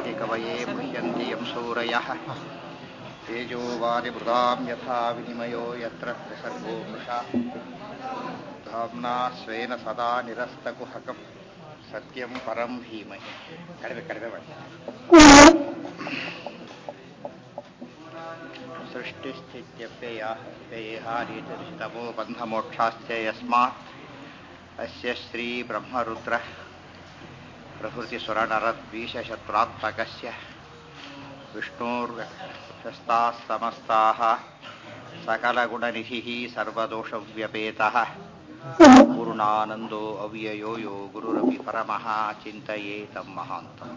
कवये मुह्यन्ति यं सूरयः तेजो वारिमृदां यथा विनिमयो यत्र त्रिसर्गो मृषा धाम्ना स्वेन सदा निरस्तकुहकं सत्यं परं धीमहि ಕಡಿಮೆ ಕಡಿಮೆ ಮಾಡಿ सृष्टिस्थित्यप्ययेहारीतिरिषितमो बन्धमोक्षाश्च यस्मात् अस्य श्रीब्रह्मरुद्र प्रभृतिसुरनरद्वीषशत्रात्मकस्य विष्णोर्व्यस्ताः समस्ताः सकलगुणनिधिः सर्वदोषव्यपेतः पूर्णानन्दो अव्ययो यो गुरुरपि परमः चिन्तये तं महान्तम्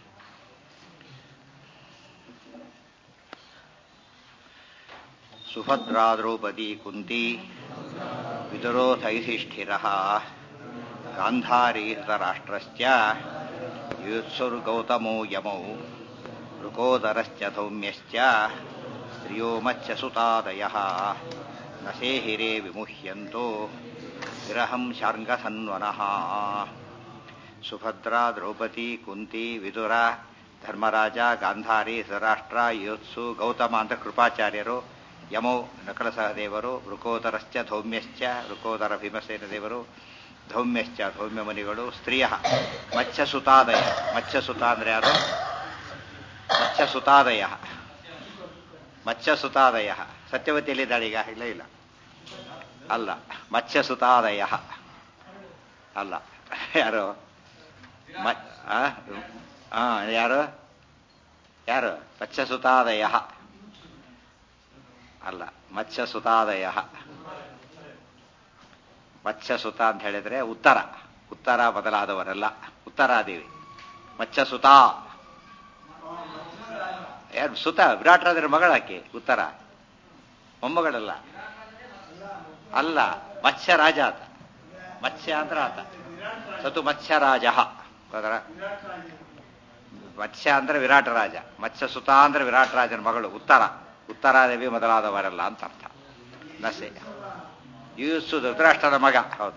सुभद्रा द्रौपदी कुन्ती विदुरोधैधिष्ठिरः गान्धारी धृतराष्ट्रश्च युत्सुर्गौतमो यमौ ऋकोदरश्च धौम्यश्च स्त्रियो मत्स्यसुतादयः न सेहिरे विमुह्यन्तो विरहं शार्ङ्गधन्वनः ಸುಭದ್ರಾ ದ್ರೌಪದಿ ಕುಂತಿ ವಿದುರ ಧರ್ಮರಾಜ ಗಾಂಧಾರಿ ಧೃತರಾಷ್ಟ್ರ ಯೋತ್ಸು ಗೌತಮ ಅಂತ ಕೃಪಾಚಾರ್ಯರು ಯಮೌ ನಕಲ ಸಹದೇವರು ವೃಕೋದರಶ್ಚ ಧೌಮ್ಯಶ್ಚ ವೃಕೋದರ ಭೀಮಸೇನ ದೇವರು ಧೌಮ್ಯಶ್ಚ ಧೌಮ್ಯ ಮುನಿಗಳು ಸ್ತ್ರೀಯ ಮತ್ಸ್ಯಸುತಾದಯ ಮತ್ಸ್ಯಸುತ ಅಂದ್ರೆ ಯಾರು ಮತ್ಸ್ಯಸುತಾದಯ ಮತ್ಸ್ಯಸುತಾದಯ ಸತ್ಯವತಿಯಲ್ಲಿದ್ದಾಳೆ ಈಗ ಇಲ್ಲ ಇಲ್ಲ ಅಲ್ಲ ಮತ್ಸ್ಯಸುತಾದಯ ಅಲ್ಲ ಯಾರು ಯಾರು ಯಾರು ಮತ್ಸ್ಯಸುತಾದಯ ಅಲ್ಲ ಮತ್ಸ್ಯಸುತಾದಯ ಮತ್ಸ್ಯಸುತ ಅಂತ ಹೇಳಿದ್ರೆ ಉತ್ತರ ಉತ್ತರ ಬದಲಾದವರೆಲ್ಲ ಉತ್ತರಾದೇವಿ ಮತ್ಸ್ಯಸುತ ಯಾರು ಸುತ ವಿರಾಟರಾಜರ ಮಗಳಾಕೆ ಉತ್ತರ ಮೊಮ್ಮಗಳಲ್ಲ ಅಲ್ಲ ಮತ್ಸ್ಯರಾಜ ಆತ ಮತ್ಸ್ಯ ಅಂದ್ರೆ ಆತ ಸತು ಮತ್ಸ್ಯರಾಜ ಅದರ ಮತ್ಸ್ಯ ಅಂದ್ರೆ ವಿರಾಟ ರಾಜ ಮತ್ಸ್ಯ ಸುತ ಅಂದ್ರೆ ವಿರಾಟ ರಾಜನ ಮಗಳು ಉತ್ತರ ಉತ್ತರಾದೇವಿ ಮೊದಲಾದವರೆಲ್ಲ ಅಂತ ಅರ್ಥ ನಸೆ ಯೂಸು ಧೃತರಾಷ್ಟ್ರದ ಮಗ ಹೌದು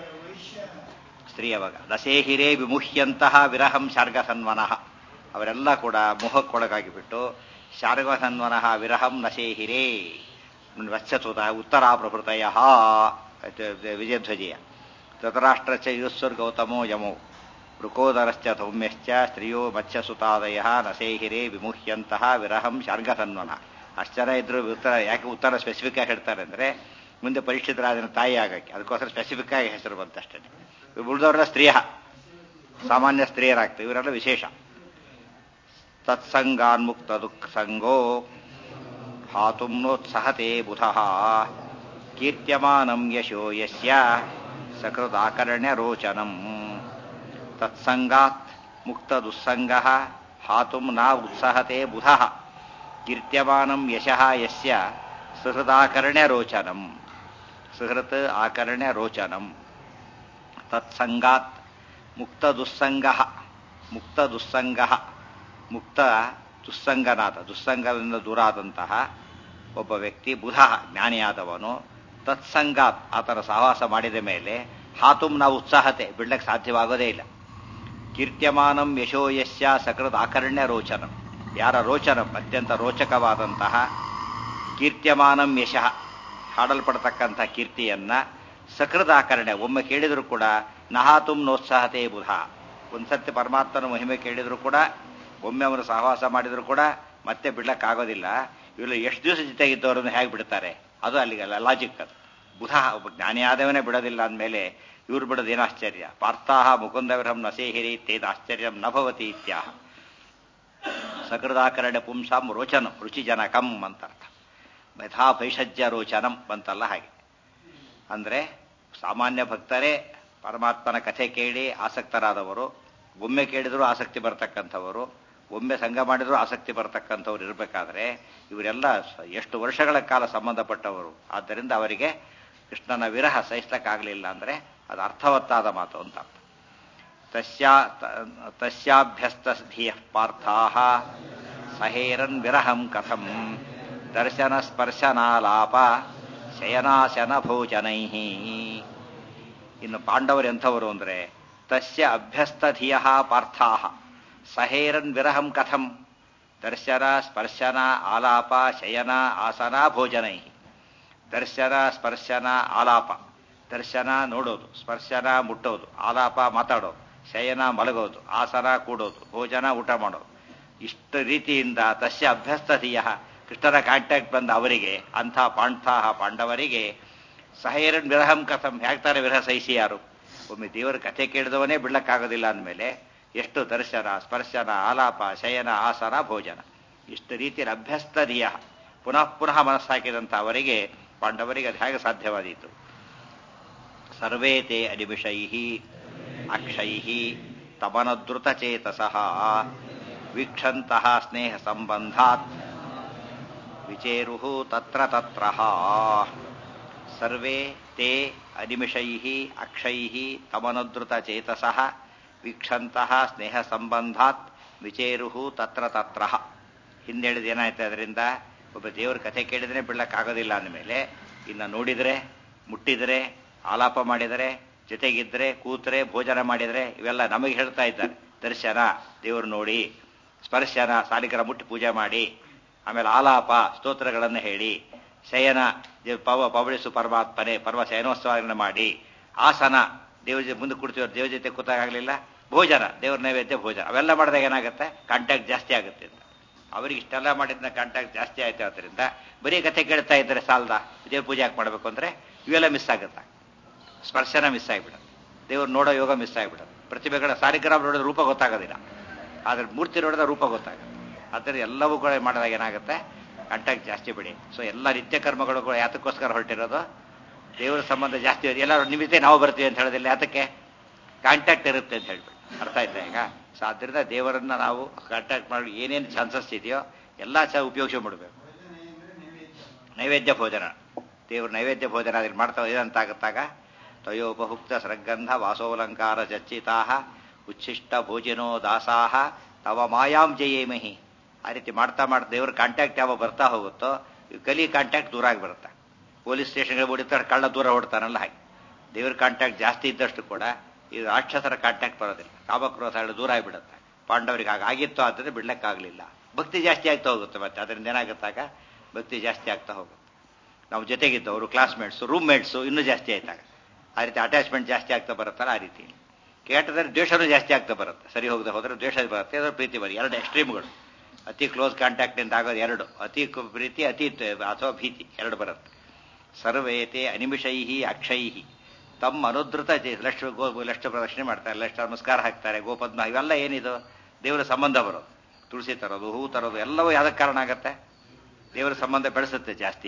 ಸ್ತ್ರೀಯ ಮಗ ನಸೇಹಿರೇ ವಿಮುಹ್ಯಂತಹ ವಿರಹಂ ಶಾರ್ಗಸನ್ವನಃ ಅವರೆಲ್ಲ ಕೂಡ ಮೋಹಕ್ಕೊಳಗಾಗಿ ಬಿಟ್ಟು ಶಾರ್ಗಸನ್ವನಃ ವಿರಹಂ ನಸೇಹಿರೇ ವತ್ಸತುತ ಉತ್ತರಾ ಪ್ರಭೃತಯ ವಿಜಯಧ್ವಜಯ ಧೃತರಾಷ್ಟ್ರಚ ಯುಸ್ಸುರ್ ಗೌತಮೋ ಯಮೋ ವೃಕೋದರಶ್ಚ ಧೌಮ್ಯಶ್ಚ ಸ್ತ್ರೀಯೋ ಮತ್ಸ್ಯಸುತಾದಯ ನಸೇಹಿರೇ ವಿಮುಹ್ಯಂತಹ ವಿರಹಂ ಶಾರ್ಗಸನ್ವನ ಅಷ್ಟು ಜನ ಇದ್ರು ಉತ್ತರ ಯಾಕೆ ಉತ್ತರ ಸ್ಪೆಸಿಫಿಕ್ ಆಗಿ ಹೇಳ್ತಾರೆ ಅಂದ್ರೆ ಮುಂದೆ ಪರೀಕ್ಷಿತರಾಜನ ತಾಯಿ ಆಗಕ್ಕೆ ಅದಕ್ಕೋಸ್ಕರ ಸ್ಪೆಸಿಫಿಕ್ ಆಗಿ ಹೆಸರು ಬಂತಷ್ಟೇ ಉಳಿದವರೆಲ್ಲ ಸ್ತ್ರೀಯ ಸಾಮಾನ್ಯ ಸ್ತ್ರೀಯರಾಗ್ತವೆ ಇವರೆಲ್ಲ ವಿಶೇಷ ತತ್ಸಂಗಾನ್ಮುಕ್ತ ದುಃಖ ಸಂಗೋ ಹಾತುಮ್ನೋತ್ಸಹತೆ ಬುಧಃ ಕೀರ್ತ್ಯಮಾನಂ ಯಶೋ ಯಸ್ಯ ಸಕೃದಾಕರ್ಣ್ಯ ರೋಚನಂ ತತ್ಸಂಗಾತ್ ಮುಕ್ತ ದುಸ್ಸಂಗ ಹಾತುಂ ನ ಉತ್ಸಹತೆ ಬುಧಃ ಕೀರ್ತ್ಯಮಾನಂ ಯಶಃ ಯಸ್ಯ ಸುಹೃದಾಕರ್ಣ್ಯ ರೋಚನಂ ಸುಹೃತ್ ಆಕರ್ಣ್ಯ ರೋಚನಂ ತತ್ಸಂಗಾತ್ ಮುಕ್ತ ದುಸ್ಸಂಗ ಮುಕ್ತ ದುಸ್ಸಂಗ ಮುಕ್ತ ದುಸ್ಸಂಗನಾದ ದುಸ್ಸಂಗದಿಂದ ದೂರಾದಂತಹ ಒಬ್ಬ ವ್ಯಕ್ತಿ ಬುಧ ಜ್ಞಾನಿಯಾದವನು ತತ್ಸಂಗಾತ್ ಆತನ ಸಹವಾಸ ಮಾಡಿದ ಮೇಲೆ ಹಾತುಂ ನಾವು ಉತ್ಸಾಹತೆ ಬಿಡ್ಲಕ್ಕೆ ಸಾಧ್ಯವಾಗೋದೇ ಇಲ್ಲ ಕೀರ್ತ್ಯಮಾನಂ ಯಶೋ ಯಶ್ಯ ಸಕೃತ್ ಆಕರ್ಣ್ಯ ರೋಚನಂ ಯಾರ ರೋಚನಂ ಅತ್ಯಂತ ರೋಚಕವಾದಂತಹ ಕೀರ್ತ್ಯಮಾನಂ ಯಶಃ ಹಾಡಲ್ಪಡತಕ್ಕಂಥ ಕೀರ್ತಿಯನ್ನ ಸಕೃತ್ ಆಕರ್ಣ್ಯ ಒಮ್ಮೆ ಕೇಳಿದರೂ ಕೂಡ ನಹಾತುಂ ನೋತ್ಸಾಹತೆ ಬುಧ ಒಂದ್ಸತಿ ಪರಮಾತ್ಮನ ಮಹಿಮೆ ಕೇಳಿದ್ರು ಕೂಡ ಒಮ್ಮೆ ಅವರು ಸಹವಾಸ ಮಾಡಿದ್ರು ಕೂಡ ಮತ್ತೆ ಬಿಡ್ಲಕ್ಕಾಗೋದಿಲ್ಲ ಇವರು ಎಷ್ಟು ದಿವಸ ಜೊತೆಗಿದ್ದವರನ್ನು ಹೇಗೆ ಬಿಡ್ತಾರೆ ಅದು ಅಲ್ಲಿಗಲ್ಲ ಲಾಜಿಕ್ ಅದು ಬುಧ ಒಬ್ಬ ಜ್ಞಾನಿಯಾದವನೇ ಬಿಡೋದಿಲ್ಲ ಅಂದಮೇಲೆ ಇವ್ರು ಬಿಡೋದು ಏನು ಆಶ್ಚರ್ಯ ಪಾರ್ಥಾಹ ಮುಕುಂದವಿರಂ ನಸೇಹಿರಿ ತೇದ ಆಶ್ಚರ್ಯಂ ನಭವತಿ ಇತ್ಯಾಹ ಸಕೃದಾಕರಣ ಪುಂಸಾಂ ರೋಚನಂ ರುಚಿಜನಕಂ ಅಂತರ್ಥ ಯಥಾ ಭೈಷಜ್ಯ ರೋಚನಂ ಬಂತಲ್ಲ ಹಾಗೆ ಅಂದ್ರೆ ಸಾಮಾನ್ಯ ಭಕ್ತರೇ ಪರಮಾತ್ಮನ ಕಥೆ ಕೇಳಿ ಆಸಕ್ತರಾದವರು ಒಮ್ಮೆ ಕೇಳಿದರೂ ಆಸಕ್ತಿ ಬರ್ತಕ್ಕಂಥವರು ಒಮ್ಮೆ ಸಂಘ ಮಾಡಿದರೂ ಆಸಕ್ತಿ ಬರ್ತಕ್ಕಂಥವ್ರು ಇರಬೇಕಾದ್ರೆ ಇವರೆಲ್ಲ ಎಷ್ಟು ವರ್ಷಗಳ ಕಾಲ ಸಂಬಂಧಪಟ್ಟವರು ಆದ್ದರಿಂದ ಅವರಿಗೆ ಕೃಷ್ಣನ ವಿರಹ ಸಹಿಸ್ಲಕ್ಕಾಗಲಿಲ್ಲ ಅಂದರೆ ಅದು ಅರ್ಥವತ್ತಾದ ಮಾತು ಅಂತ ತಸ್ಯಾ ತಸ್ಯಾಭ್ಯಸ್ತ ಧಿಯ ಪಾರ್ಥಾ ಸಹೇರನ್ ವಿರಹಂ ಕಥಂ ದರ್ಶನ ಸ್ಪರ್ಶನಾಲಾಪ ಶಯನಾಶನ ಭೋಜನೈ ಇನ್ನು ಪಾಂಡವರು ಎಂಥವರು ಅಂದರೆ ತಸ್ಯ ಅಭ್ಯಸ್ತ ಧಿಯ ಪಾರ್ಥಾ ಸಹೇರನ್ ವಿರಹಂ ಕಥಂ ದರ್ಶನ ಸ್ಪರ್ಶನ ಆಲಾಪ ಶಯನ ಆಸನ ಭೋಜನೈ ದರ್ಶನ ಸ್ಪರ್ಶನ ಆಲಾಪ ದರ್ಶನ ನೋಡೋದು ಸ್ಪರ್ಶನ ಮುಟ್ಟೋದು ಆಲಾಪ ಮಾತಾಡೋದು ಶಯನ ಮಲಗೋದು ಆಸನ ಕೂಡೋದು ಭೋಜನ ಊಟ ಮಾಡೋದು ಇಷ್ಟು ರೀತಿಯಿಂದ ತಸ್ಯ ಅಭ್ಯಸ್ತಧೀಯ ಕೃಷ್ಣನ ಕಾಂಟ್ಯಾಕ್ಟ್ ಬಂದ ಅವರಿಗೆ ಅಂಥ ಪಾಂಥಾಹ ಪಾಂಡವರಿಗೆ ಸಹೇರನ್ ವಿರಹಂ ಕಥಂ ಹೇಗ್ತಾರೆ ವಿರಹ ಸಹಿಸಿ ಯಾರು ಒಮ್ಮೆ ದೇವರ ಕಥೆ ಕೇಳಿದವನೇ ಬಿಡ್ಲಕ್ಕಾಗೋದಿಲ್ಲ ಅಂದಮೇಲೆ ಎಷ್ಟು ದರ್ಶನ ಸ್ಪರ್ಶನ ಆಲಾಪ ಶಯನ ಆಸನ ಭೋಜನ ಇಷ್ಟು ರೀತಿಯಲ್ಲಿ ಅಭ್ಯಸ್ತಧೀಯ ಪುನಃ ಪುನಃ ಮನಸ್ಸಾಕಿದಂಥ ಅವರಿಗೆ ಪಾಂಡವರಿಗೆ ಅದು ಹೇಗೆ ಸಾಧ್ಯವಾದೀತು ಸರ್ವೇ ತೇ ಅನಿಮಿಷೈ ಅಕ್ಷೈ ತಮನದೃತಚೇತಸಃ ವೀಕ್ಷಂತಹ ಸ್ನೇಹ ಸಂಬಂಧಾತ್ ವಿಚೇರು ತತ್ರ ತತ್ರ ಸರ್ವೇ ತೇ ಅನಿಮಿಷೈ ಅಕ್ಷೈ ತಮನುದೃತಚೇತಸಃ ವೀಕ್ಷಂತಹ ಸ್ನೇಹ ಸಂಬಂಧಾತ್ ವಿಚೇರು ತತ್ರ ತತ್ರ ಹಿಂದೇಳಿದ ಏನಾಯ್ತು ಅದರಿಂದ ಒಬ್ಬ ದೇವ್ರ ಕಥೆ ಕೇಳಿದ್ರೆ ಬಿಡ್ಲಕ್ಕಾಗೋದಿಲ್ಲ ಅಂದಮೇಲೆ ಇನ್ನು ನೋಡಿದರೆ ಮುಟ್ಟಿದರೆ ಆಲಾಪ ಮಾಡಿದರೆ ಜೊತೆಗಿದ್ರೆ ಕೂತ್ರೆ ಭೋಜನ ಮಾಡಿದರೆ ಇವೆಲ್ಲ ನಮಗೆ ಹೇಳ್ತಾ ಇದ್ದಾರೆ ದರ್ಶನ ದೇವರು ನೋಡಿ ಸ್ಪರ್ಶನ ಸಾಲಿಕರ ಮುಟ್ಟಿ ಪೂಜೆ ಮಾಡಿ ಆಮೇಲೆ ಆಲಾಪ ಸ್ತೋತ್ರಗಳನ್ನು ಹೇಳಿ ಶಯನ ಪವ ಪವಳಿಸು ಪರಮಾತ್ಮನೆ ಪರ್ವ ಶಯನೋತ್ಸವಗಳನ್ನು ಮಾಡಿ ಆಸನ ದೇವ್ರ ಜೊತೆ ಮುಂದೆ ಕೂಡ್ತೀವಿ ದೇವ್ರ ಜೊತೆ ಕೂತಾಗಲಿಲ್ಲ ಭೋಜನ ದೇವ್ರ ನೈವೇದ್ಯ ಭೋಜನ ಅವೆಲ್ಲ ಮಾಡಿದಾಗ ಏನಾಗುತ್ತೆ ಕಾಂಟ್ಯಾಕ್ಟ್ ಜಾಸ್ತಿ ಆಗುತ್ತೆ ಅಂತ ಅವ್ರಿಗೆ ಇಷ್ಟೆಲ್ಲ ಮಾಡಿದ್ನ ಕಾಂಟ್ಯಾಕ್ಟ್ ಜಾಸ್ತಿ ಆಯ್ತು ಆದ್ದರಿಂದ ಬರೀ ಕಥೆ ಕೇಳ್ತಾ ಇದ್ದಾರೆ ಸಾಲದ ದೇವ್ರ ಪೂಜೆ ಯಾಕೆ ಮಾಡಬೇಕು ಅಂದರೆ ಇವೆಲ್ಲ ಮಿಸ್ ಆಗುತ್ತೆ ಸ್ಪರ್ಶನ ಮಿಸ್ ಆಗಿಬಿಡುತ್ತೆ ದೇವ್ರು ನೋಡೋ ಯೋಗ ಮಿಸ್ ಆಗಿಬಿಡುತ್ತೆ ಪ್ರತಿಭೆಗಳ ಸಾರಿಗ್ರಾಮ ನೋಡಿದ ರೂಪ ಗೊತ್ತಾಗೋದಿಲ್ಲ ಆದರೆ ಮೂರ್ತಿ ನೋಡಿದ ರೂಪ ಗೊತ್ತಾಗುತ್ತೆ ಆದರೆ ಎಲ್ಲವೂ ಕೂಡ ಮಾಡಿದಾಗ ಏನಾಗುತ್ತೆ ಕಾಂಟ್ಯಾಕ್ಟ್ ಜಾಸ್ತಿ ಬಿಡಿ ಸೊ ಎಲ್ಲ ನಿತ್ಯ ಕರ್ಮಗಳು ಕೂಡ ಯಾತಕ್ಕೋಸ್ಕರ ಹೊರಟಿರೋದು ದೇವರ ಸಂಬಂಧ ಜಾಸ್ತಿ ಇರೋದು ಎಲ್ಲರೂ ನಿಮಿತ್ತೆ ನಾವು ಬರ್ತೀವಿ ಅಂತ ಹೇಳೋದಿಲ್ಲ ಯಾತಕ್ಕೆ ಕಾಂಟ್ಯಾಕ್ಟ್ ಇರುತ್ತೆ ಅಂತ ಹೇಳ್ಬಿಟ್ಟು ಅರ್ಥ ಆಯ್ತಾ ಈಗ ಸೊ ಆದ್ದರಿಂದ ದೇವರನ್ನ ನಾವು ಕಾಂಟ್ಯಾಕ್ಟ್ ಮಾಡಿ ಏನೇನು ಚಾನ್ಸಸ್ ಇದೆಯೋ ಎಲ್ಲ ಸಹ ಉಪಯೋಗಿಸ್ಕೊಂಡ್ಬಿಡ್ಬೇಕು ನೈವೇದ್ಯ ಭೋಜನ ದೇವ್ರ ನೈವೇದ್ಯ ಭೋಜನ ಅದ್ರಲ್ಲಿ ಮಾಡ್ತಾ ಇದಂತಾಗತ್ತಾಗ ತಯೋಪಹುಕ್ತ ಸೃಗಂಧ ವಾಸೋಲಂಕಾರ ಚರ್ಚಿತಾ ಉಚ್ಛಿಷ್ಟ ಭೋಜನೋ ದಾಸಾಹ ತವ ಮಾಯಾಂ ಜಯೇಮಹಿ ಆ ರೀತಿ ಮಾಡ್ತಾ ಮಾಡ್ತಾ ದೇವ್ರ ಕಾಂಟ್ಯಾಕ್ಟ್ ಯಾವ ಬರ್ತಾ ಹೋಗುತ್ತೋ ಈ ಕಲಿ ಕಾಂಟ್ಯಾಕ್ಟ್ ದೂರ ಆಗಿಬಿಡುತ್ತೆ ಪೊಲೀಸ್ ಸ್ಟೇಷನ್ಗೆ ಹೊಡಿತಾರೆ ಕಳ್ಳ ದೂರ ಹೊಡ್ತಾನಲ್ಲ ಹಾಗೆ ದೇವ್ರ ಕಾಂಟ್ಯಾಕ್ಟ್ ಜಾಸ್ತಿ ಇದ್ದಷ್ಟು ಕೂಡ ಈ ರಾಕ್ಷಸರ ಕಾಂಟ್ಯಾಕ್ಟ್ ಬರೋದಿಲ್ಲ ಕಾಮಕ್ರೋಧ ದೂರ ಆಗಿಬಿಡುತ್ತೆ ಪಾಂಡವರಿಗೆ ಹಾಗಾಗಿತ್ತು ಆದರೆ ಬಿಡ್ಲಿಕ್ಕಾಗಲಿಲ್ಲ ಭಕ್ತಿ ಜಾಸ್ತಿ ಆಗ್ತಾ ಹೋಗುತ್ತೆ ಮತ್ತೆ ಅದರಿಂದ ಏನಾಗುತ್ತಾಗ ಭಕ್ತಿ ಜಾಸ್ತಿ ಆಗ್ತಾ ಹೋಗುತ್ತೆ ನಾವು ಜೊತೆಗಿದ್ದವರು ಕ್ಲಾಸ್ಮೇಟ್ಸು ರೂಮ್ ಮೇಟ್ಸು ಇನ್ನೂ ಜಾಸ್ತಿ ಆಯ್ತಾಗ ಆ ರೀತಿ ಅಟ್ಯಾಚ್ಮೆಂಟ್ ಜಾಸ್ತಿ ಆಗ್ತಾ ಬರುತ್ತಲ್ಲ ಆ ರೀತಿ ಕೇಟದಲ್ಲಿ ದ್ವೇಷನೂ ಜಾಸ್ತಿ ಆಗ್ತಾ ಬರುತ್ತೆ ಸರಿ ಹೋಗದೆ ಹೋದ್ರೆ ದ್ವೇಷ ಬರುತ್ತೆ ಅದರ ಪ್ರೀತಿ ಬರುತ್ತೆ ಎರಡು ಎಕ್ಸ್ಟ್ರೀಮ್ಗಳು ಅತಿ ಕ್ಲೋಸ್ ಕಾಂಟ್ಯಾಕ್ಟ್ನಿಂದ ಆಗೋದು ಎರಡು ಅತಿ ಪ್ರೀತಿ ಅತಿ ಅಥವಾ ಭೀತಿ ಎರಡು ಬರುತ್ತೆ ಸರ್ವೇತೆ ಅನಿಮಿಷೈ ಅಕ್ಷೈ ತಮ್ಮ ಅನುದ್ರತ ಲಕ್ಷ ಗೋ ಲಕ್ಷ ಪ್ರದಕ್ಷಿಣೆ ಮಾಡ್ತಾರೆ ಲಕ್ಷ ನಮಸ್ಕಾರ ಹಾಕ್ತಾರೆ ಗೋಪದ್ಮ ಇವೆಲ್ಲ ಏನಿದು ದೇವರ ಸಂಬಂಧ ಬರೋದು ತುಳಸಿ ತರೋದು ಹೂ ತರೋದು ಎಲ್ಲವೂ ಯಾವ್ದಕ್ಕೆ ಕಾರಣ ಆಗತ್ತೆ ದೇವರ ಸಂಬಂಧ ಬೆಳೆಸುತ್ತೆ ಜಾಸ್ತಿ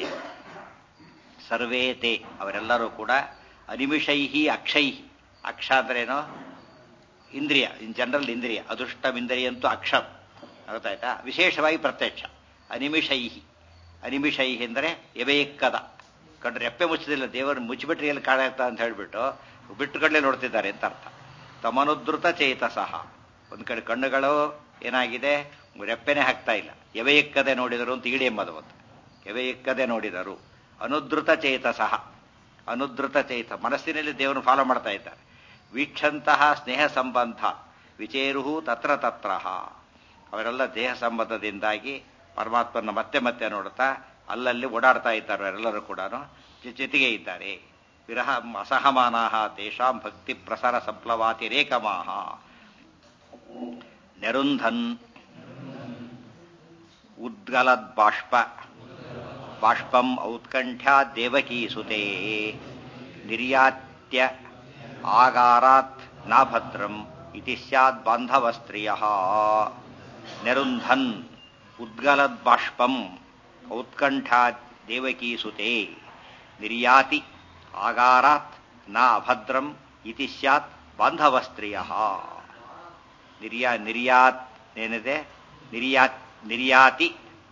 ಸರ್ವೇತೆ ಅವರೆಲ್ಲರೂ ಕೂಡ ಅನಿಮಿಷೈಹಿ ಅಕ್ಷೈಹಿ ಅಕ್ಷ ಅಂದ್ರೇನು ಇಂದ್ರಿಯ ಇನ್ ಜನರಲ್ ಇಂದ್ರಿಯ ಅದೃಷ್ಟಮಿಂದ್ರಿಯಂತೂ ಅಕ್ಷ ಗೊತ್ತಾಯ್ತಾ ವಿಶೇಷವಾಗಿ ಪ್ರತ್ಯಕ್ಷ ಅನಿಮಿಷೈಹಿ ಅನಿಮಿಷೈಹಿ ಅಂದರೆ ಎವೆಯಕ್ಕದ ಕಂಡ್ರೆ ರೆಪ್ಪೆ ಮುಚ್ಚದಿಲ್ಲ ದೇವರು ಮುಚ್ಚಿಬಿಟ್ರೆ ಎಲ್ಲಿ ಕಾಣಾಗ್ತಾ ಅಂತ ಹೇಳಿಬಿಟ್ಟು ಬಿಟ್ಟು ಕಡಲೆ ನೋಡ್ತಿದ್ದಾರೆ ಅಂತ ಅರ್ಥ ತಮನುದ್ರುತ ಚೇತಸಃ ಒಂದು ಕಡೆ ಕಣ್ಣುಗಳು ಏನಾಗಿದೆ ರೆಪ್ಪೆನೆ ಹಾಕ್ತಾ ಇಲ್ಲ ಎವೆಯಕ್ಕದೆ ನೋಡಿದರು ಅಂತ ಇಡಿ ಎಂಬುದು ಒಂದು ಎವೆಯಕ್ಕದೆ ನೋಡಿದರು ಅನುದ್ರುತ ಚೇತಸಃ ಅನುದ್ರುತ ಚೇತ ಮನಸ್ಸಿನಲ್ಲಿ ದೇವರನ್ನು ಫಾಲೋ ಮಾಡ್ತಾ ಇದ್ದಾರೆ ವೀಕ್ಷಂತಹ ಸ್ನೇಹ ಸಂಬಂಧ ವಿಚೇರುಹು ತತ್ರ ತತ್ರ ಅವರೆಲ್ಲ ದೇಹ ಸಂಬಂಧದಿಂದಾಗಿ ಪರಮಾತ್ಮನ ಮತ್ತೆ ಮತ್ತೆ ನೋಡ್ತಾ ಅಲ್ಲಲ್ಲಿ ಓಡಾಡ್ತಾ ಇದ್ದಾರೆ ಅವರೆಲ್ಲರೂ ಕೂಡ ಜೊತೆಗೆ ಇದ್ದಾರೆ ವಿರಹ ಅಸಹಮಾನಾಹ ತೇಷಾಂ ಭಕ್ತಿ ಪ್ರಸಾರ ಸಂಪ್ಲವಾತಿರೇಕಮಾಹ ನೆರುಂಧನ್ ಉದ್ಗಲದ್ ಬಾಷ್ಪ ಬಾಷ್ಪಂ ಔತ್ಕಂಠ್ಯಾ ದೇವಕೀ ಸುತೆ ನಿರ್ಯಾತ್ಯ ಆಗಾರಾತ್ ನಾಭದ್ರಂ ಇತಿ ಸ್ಯಾದ್ ಬಾಂಧವ ಸ್ತ್ರೀಯ ನೆರುಂಧನ್ ಉದ್ಗಲದ್ ಬಾಷ್ಪಂ ಔತ್ಕಂಠಾ ದೇವಕೀ ಸುತೆ ನಿರ್ಯಾತಿ ಆಗಾರಾತ್ ನ ಅಭದ್ರಂ ಇತಿ ಸ್ಯಾತ್ ಬಾಂಧವ ಸ್ತ್ರೀಯ ನಿರ್ಯಾ ನಿರ್ಯಾತ್ ಏನಿದೆ ನಿರ್ಯಾತ್ ನಿರ್ಯಾತಿ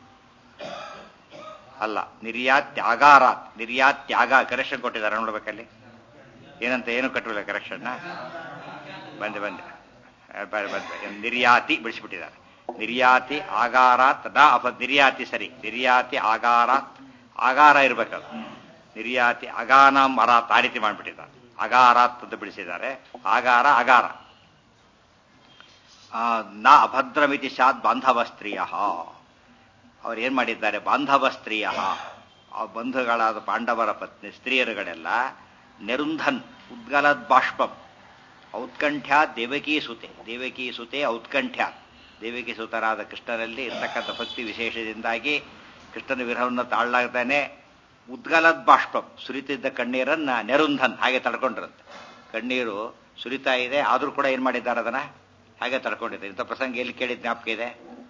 ಅಲ್ಲ ನಿರ್ಯಾತ್ಯಾಗಾರಾತ್ ನಿರ್ಯಾತ್ಯಾಗ ಕರೆಕ್ಷನ್ ಕೊಟ್ಟಿದ್ದಾರೆ ನೋಡ್ಬೇಕಲ್ಲಿ ಏನಂತ ಏನು ಕಟ್ಟಿಲ್ಲ ಕರೆಕ್ಷನ್ನ ಬಂದೆ ಬಂದೆ ಬಂದೆ ಬಂದೆ ನಿರ್ಯಾತಿ ಬಿಡಿಸ್ಬಿಟ್ಟಿದ್ದಾರೆ ನಿರ್ಯಾತಿ ಆಗಾರಾತ್ ನ ಅಪ ನಿರ್ಯಾತಿ ಸರಿ ನಿರ್ಯಾತಿ ಆಗಾರಾತ್ ಆಗಾರ ಇರ್ಬೇಕದು ನಿರ್ಯಾತಿ ಅಗಾನಾಂ ಅರಾತ್ ಆ ರೀತಿ ಮಾಡಿಬಿಟ್ಟಿದ್ದಾರೆ ಅಗಾರಾತ್ ಅಂತ ಬಿಡಿಸಿದ್ದಾರೆ ಆಗಾರ ಅಗಾರ ನ ಅಭದ್ರಮಿತಿ ಸ್ಯಾತ್ ಬಾಂಧವ ಸ್ತ್ರೀಯ ಅವ್ರು ಏನ್ ಮಾಡಿದ್ದಾರೆ ಬಾಂಧವ ಸ್ತ್ರೀಯ ಆ ಬಂಧುಗಳಾದ ಪಾಂಡವರ ಪತ್ನಿ ಸ್ತ್ರೀಯರುಗಳೆಲ್ಲ ನೆರುಂಧನ್ ಉದ್ಗಲದ್ ಬಾಷ್ಪಂ ಔತ್ಕಂಠ್ಯ ದೇವಕೀ ಸುತೆ ದೇವಕೀ ಸುತೆ ಔತ್ಕಂಠ್ಯ ದೇವಕಿ ಸುತರಾದ ಕೃಷ್ಣನಲ್ಲಿ ಇರ್ತಕ್ಕಂಥ ಭಕ್ತಿ ವಿಶೇಷದಿಂದಾಗಿ ಕೃಷ್ಣನ ವಿರಹವನ್ನು ತಾಳಲಾಗ್ತಾನೆ ಉದ್ಗಲದ್ ಬಾಷ್ಪಂ ಸುರಿತಿದ್ದ ಕಣ್ಣೀರನ್ನ ನೆರುಂಧನ್ ಹಾಗೆ ತಡ್ಕೊಂಡಿರುತ್ತೆ ಕಣ್ಣೀರು ಸುರಿತಾ ಇದೆ ಆದ್ರೂ ಕೂಡ ಏನ್ ಮಾಡಿದ್ದಾರೆ ಅದನ್ನ ಹಾಗೆ ತಡ್ಕೊಂಡಿದೆ ಇಂಥ ಪ್ರಸಂಗ ಎಲ್ಲಿ ಕೇಳಿದ ಜ್ಞಾಪಕ ಇದೆ